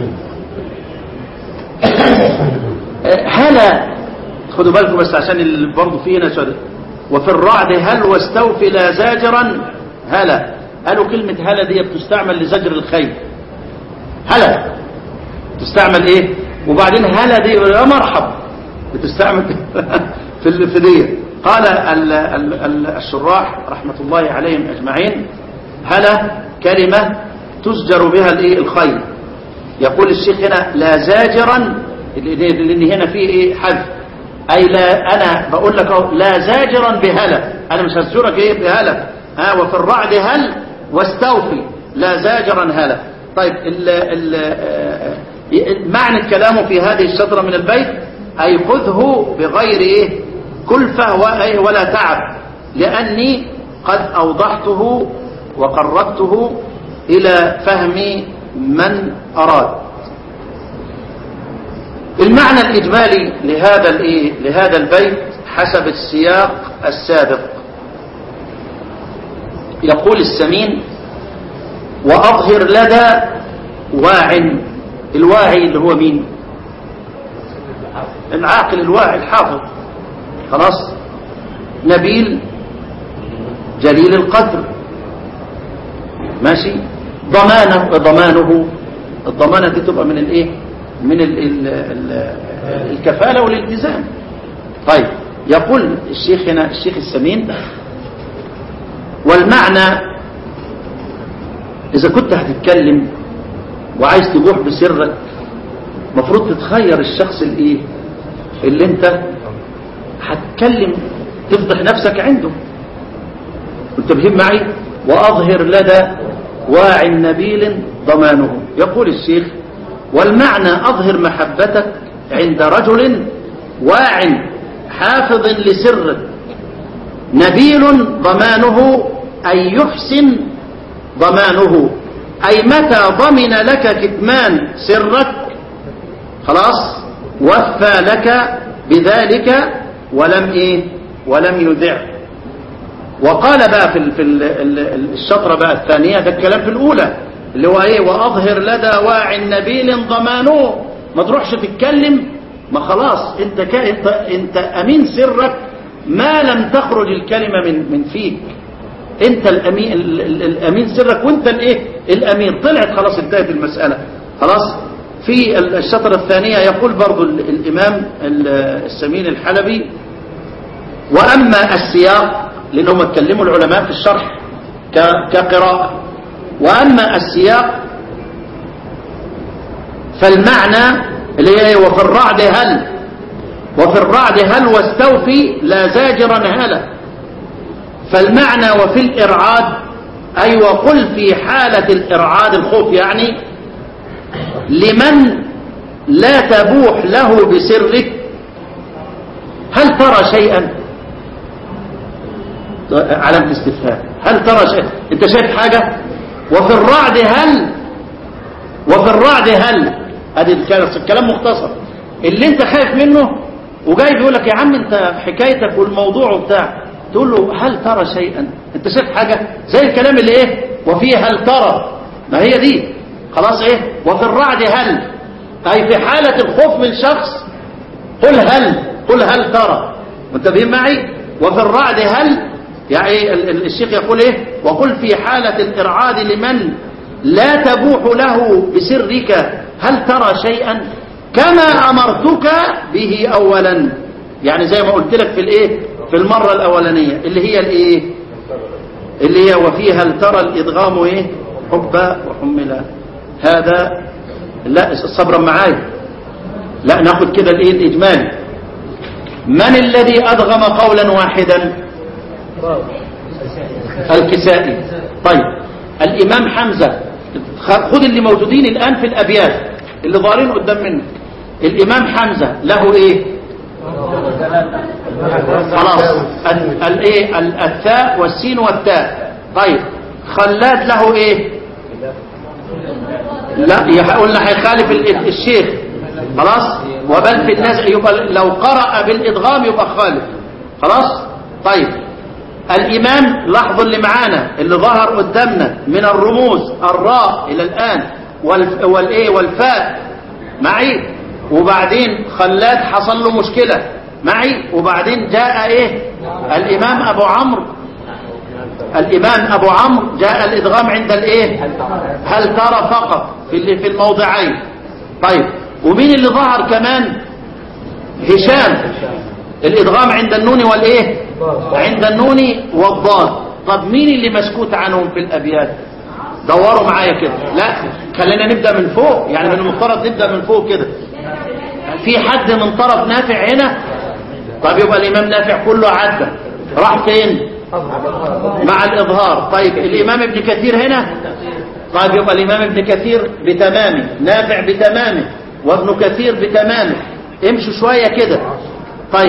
هلا خدوا بالكم بس عشان ال- برضه في هنا سؤال وفي الرعد هل واستوفي لا زاجرا هلا قالوا كلمة هلا دي بتستعمل لزجر الخيل هلا تستعمل ايه وبعدين هلا دي يا مرحب بتستعمل في ال- في دي قال ال ال ال الشراح رحمة الله عليهم أجمعين هلا كلمة تزجر بها الايه الخيل يقول الشيخ هنا لا زاجرا لان هنا في ايه حذف اي لا انا بقول لك أهو لا زاجرا بهلا انا مش هزجرك ايه بهلا ها وفي الرعد هل واستوفي لا زاجرا هلا طيب ال ال آه، معنى الكلام في هذه الشطرة من البيت أي خذه بغير إيه كلفة و- ولا تعب لأني قد أوضحته وقربته إلى فهم من أراد المعنى الإجمالي لهذا الإيه؟ لهذا البيت حسب السياق السابق يقول السمين وأظهر لدى واع الواعي اللي هو مين العاقل الواعي الحافظ خلاص نبيل جليل القدر ماشي ضمانه ضمانه الضمانة دي تبقى من الايه من ال ال ال الكفالة والالتزام طيب يقول الشيخ هنا الشيخ السمين والمعنى إذا كنت هتتكلم وعايز تبوح بسرك مفروض تتخير الشخص الايه اللي انت هتكلم تفضح نفسك عنده منتبهين معي وأظهر لدى واع نبيل ضمانه يقول الشيخ والمعنى أظهر محبتك عند رجل واع حافظ لسرك نبيل ضمانه أي يحسن ضمانه أي متى ضمن لك كتمان سرك خلاص وفى لك بذلك ولم ايه ولم يذع وقال بقى في ال- في ال- ال- الشطرة بقى الثانية ده الكلام في الأولى اللي هو ايه وأظهر لدى واع نبيل ضمانه ما تروحش تتكلم ما خلاص انت كا انت, انت امين سرك ما لم تخرج الكلمة من من فيك انت الامين ال- ال- الامين سرك وانت الايه الامين طلعت خلاص انتهت المسألة خلاص في ال- الشطرة الثانية يقول برضو ال- الامام ال- السمين الحلبي واما السياق لانهم اتكلموا العلماء في الشرح ك- كقراءة واما السياق فالمعنى اللي هي وفي الرعد هل وفي الرعد هل واستوفي لا زاجرا هلا فالمعنى وفي الإرعاد أي وقل في حالة الإرعاد الخوف يعني لمن لا تبوح له بسرك هل ترى شيئا علامة استفهام هل ترى شيئا انت شايف حاجة وفي الرعد هل وفي الرعد هل ادي الكلام الكلام مختصر اللي انت خايف منه وجاي بيقول لك يا عم انت حكايتك والموضوع بتاع تقول له هل ترى شيئا انت شايف حاجة زي الكلام اللي ايه وفيه هل ترى ما هي دي خلاص ايه وفي الرعد هل اي في حالة الخوف من شخص قل هل قل هل ترى منتبهين معي وفي الرعد هل يعني ال- ال- الشيخ يقول ايه وقل في حالة الارعاد لمن لا تبوح له بسرك هل ترى شيئا كما امرتك به اولا يعني زي ما قلت لك في الايه في المرة الاولانية اللي هي الايه اللي هي وفيها هل ترى الادغام ايه حبا وحملا هذا لا صبرا معايا لا ناخد كده الايه الاجمالي من الذي ادغم قولا واحدا الكسائي طيب الامام حمزة خذ اللي موجودين الان في الابيات اللي ظاهرين قدام منك الامام حمزة له ايه خلاص ال- الايه ال- الثاء والسين والتاء طيب خلاد له ايه لا يح- قلنا هيخالف ال- الشيخ خلاص وبل في الناس يبقى لو قرأ بالإدغام يبقى خالف خلاص طيب الإمام لاحظوا اللي معانا اللي ظهر قدامنا من الرموز الراء إلى الآن والف والإيه والفاء معي وبعدين خلاد حصل له مشكلة معي وبعدين جاء إيه الإمام أبو عمرو الإمام أبو عمرو جاء الإدغام عند الإيه هل ترى فقط في اللي في الموضعين طيب ومين اللي ظهر كمان هشام الإدغام عند النون والإيه عند النون والضاد طب مين اللي مسكوت عنهم في الأبيات دوروا معايا كده لا خلينا نبدأ من فوق يعني من المفترض نبدأ من فوق كده في حد من طرف نافع هنا طب يبقى الإمام نافع كله عدى راح فين مع الإظهار طيب الإمام ابن كثير هنا طيب يبقى الإمام ابن كثير بتمامه نافع بتمامه وابن كثير بتمامه امشوا شوية كده طيب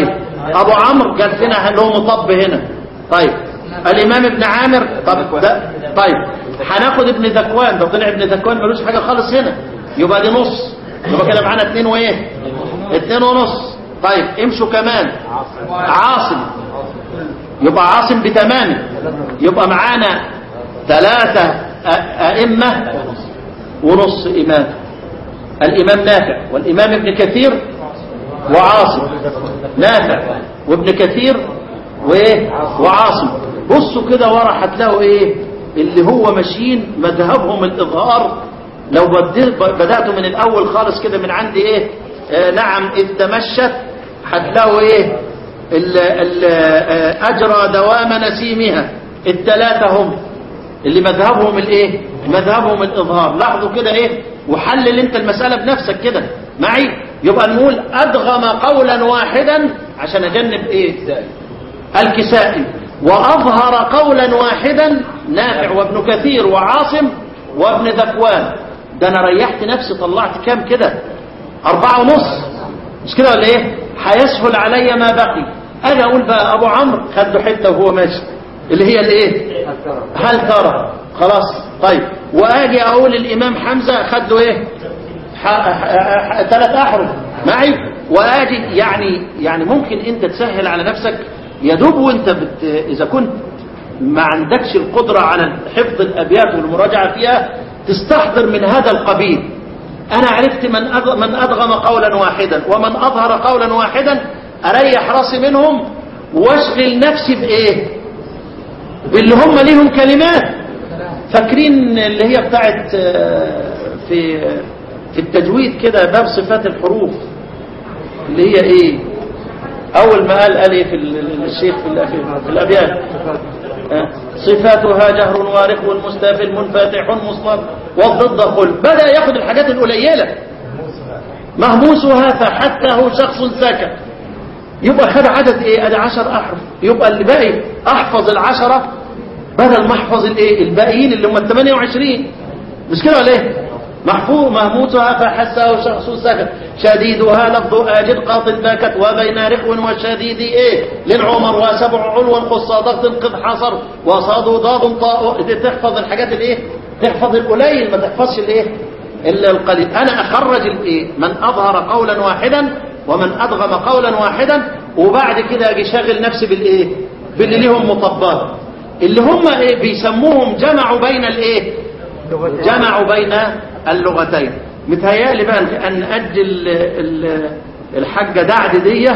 ابو عمرو قال فينا له مطب هنا طيب الامام ابن عامر طب ده طيب هناخد ابن ذكوان ده طلع ابن ذكوان ملوش حاجه خالص هنا يبقى دي نص يبقى كده معانا اتنين وايه اتنين ونص طيب امشوا كمان عاصم يبقى عاصم بتمام يبقى معانا ثلاثة أ- أئمة ونص إمام الإمام نافع والإمام ابن كثير وعاصم نافع وابن كثير وإيه وعاصم بصوا كده ورا هتلاقوا إيه اللي هو ماشيين مذهبهم الإظهار لو بديت- بدأتوا من الأول خالص كده من عندي إيه آه نعم إذ تمشت هتلاقوا إيه ال ال آه، أجرى دوام نسيمها الثلاثة هم اللي مذهبهم الايه مذهبهم الاظهار لاحظوا كده ايه وحلل انت المسألة بنفسك كده معي يبقى نقول ادغم قولا واحدا عشان اجنب ايه الكسائي واظهر قولا واحدا نافع وابن كثير وعاصم وابن ذكوان ده انا ريحت نفسي طلعت كام كده اربعة ونص مش كده ولا ايه هيسهل علي ما بقي انا اقول بقى ابو عمرو خد له حته وهو ماشي اللي هي الايه هل ترى خلاص طيب واجي اقول الامام حمزه خد له ايه ثلاث احرف معي واجي يعني يعني ممكن انت تسهل على نفسك يا دوب وانت بت اذا كنت ما عندكش القدره على حفظ الابيات والمراجعه فيها تستحضر من هذا القبيل انا عرفت من أض- من ادغم قولا واحدا ومن اظهر قولا واحدا اريح راسي منهم واشغل نفسي بايه باللي هم ليهم كلمات فاكرين اللي هي بتاعت آه، في في التجويد كده باب صفات الحروف اللي هي ايه اول ما قال قال ايه في ال- ال- الشيخ في, الأف- في الابيات آه، صفاتها جهر وارق مستافل منفتح مصمت والضد قل بدا ياخد الحاجات القليله مهموسها فحته شخص سكت يبقى خد عدد ايه ادي عشر احرف يبقى اللي باقي احفظ العشرة بدل ما احفظ الايه الباقيين اللي هم ال 28 مش كده ولا ايه محفوظ مهموسها فحسه شخص سكت شديدها لفظ اجد قاطن باكت وبين رخو وشديد ايه للعمر وسبع علو قصى ضغط قد حصر وصاد ضاد طاء دي تحفظ الحاجات الايه تحفظ القليل ما تحفظش الايه الا القليل انا اخرج الايه من اظهر قولا واحدا ومن ادغم قولا واحدا وبعد كده اجي شاغل نفسي بالايه باللي ليهم مطبات اللي هم ايه بيسموهم جمعوا بين الايه جمعوا بين اللغتين متهيألي بقى ان نأجل ال- الحاجة دعد دي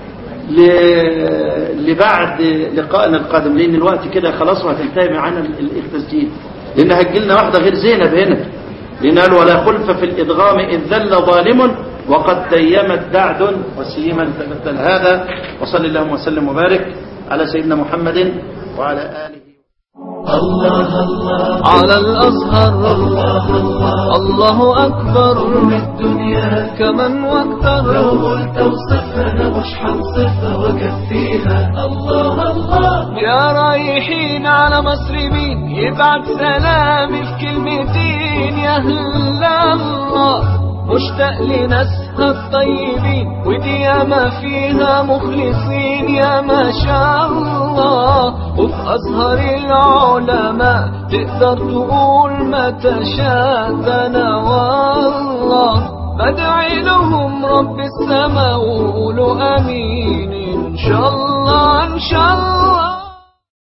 ل- لبعد لقائنا القادم لان الوقت كده خلاص وهتنتهي معانا ال- ال- التسجيل لان هتجيلنا واحدة غير زينب هنا لان قال ولا خلف في الادغام اذ ذل ظالم وقد تيمت دعد وسيما تبتل هذا وصل اللهم وسلم وبارك على سيدنا محمد وعلى اله الله الله على الأزهر الله الله الله أكبر من الدنيا كمن لو واكثر قلت اوصفها انا مش هنصفها وكفيها الله الله يا رايحين على مصر مين يبعت سلامي في كلمتين يا هلا الله مشتاق لناسها الطيبين ودي ياما فيها مخلصين يا ما شاء الله وفي أزهر العلماء تقدر تقول ما تشاء ده أنا والله بدعي لهم رب السماء وقولوا امين ان شاء الله ان شاء الله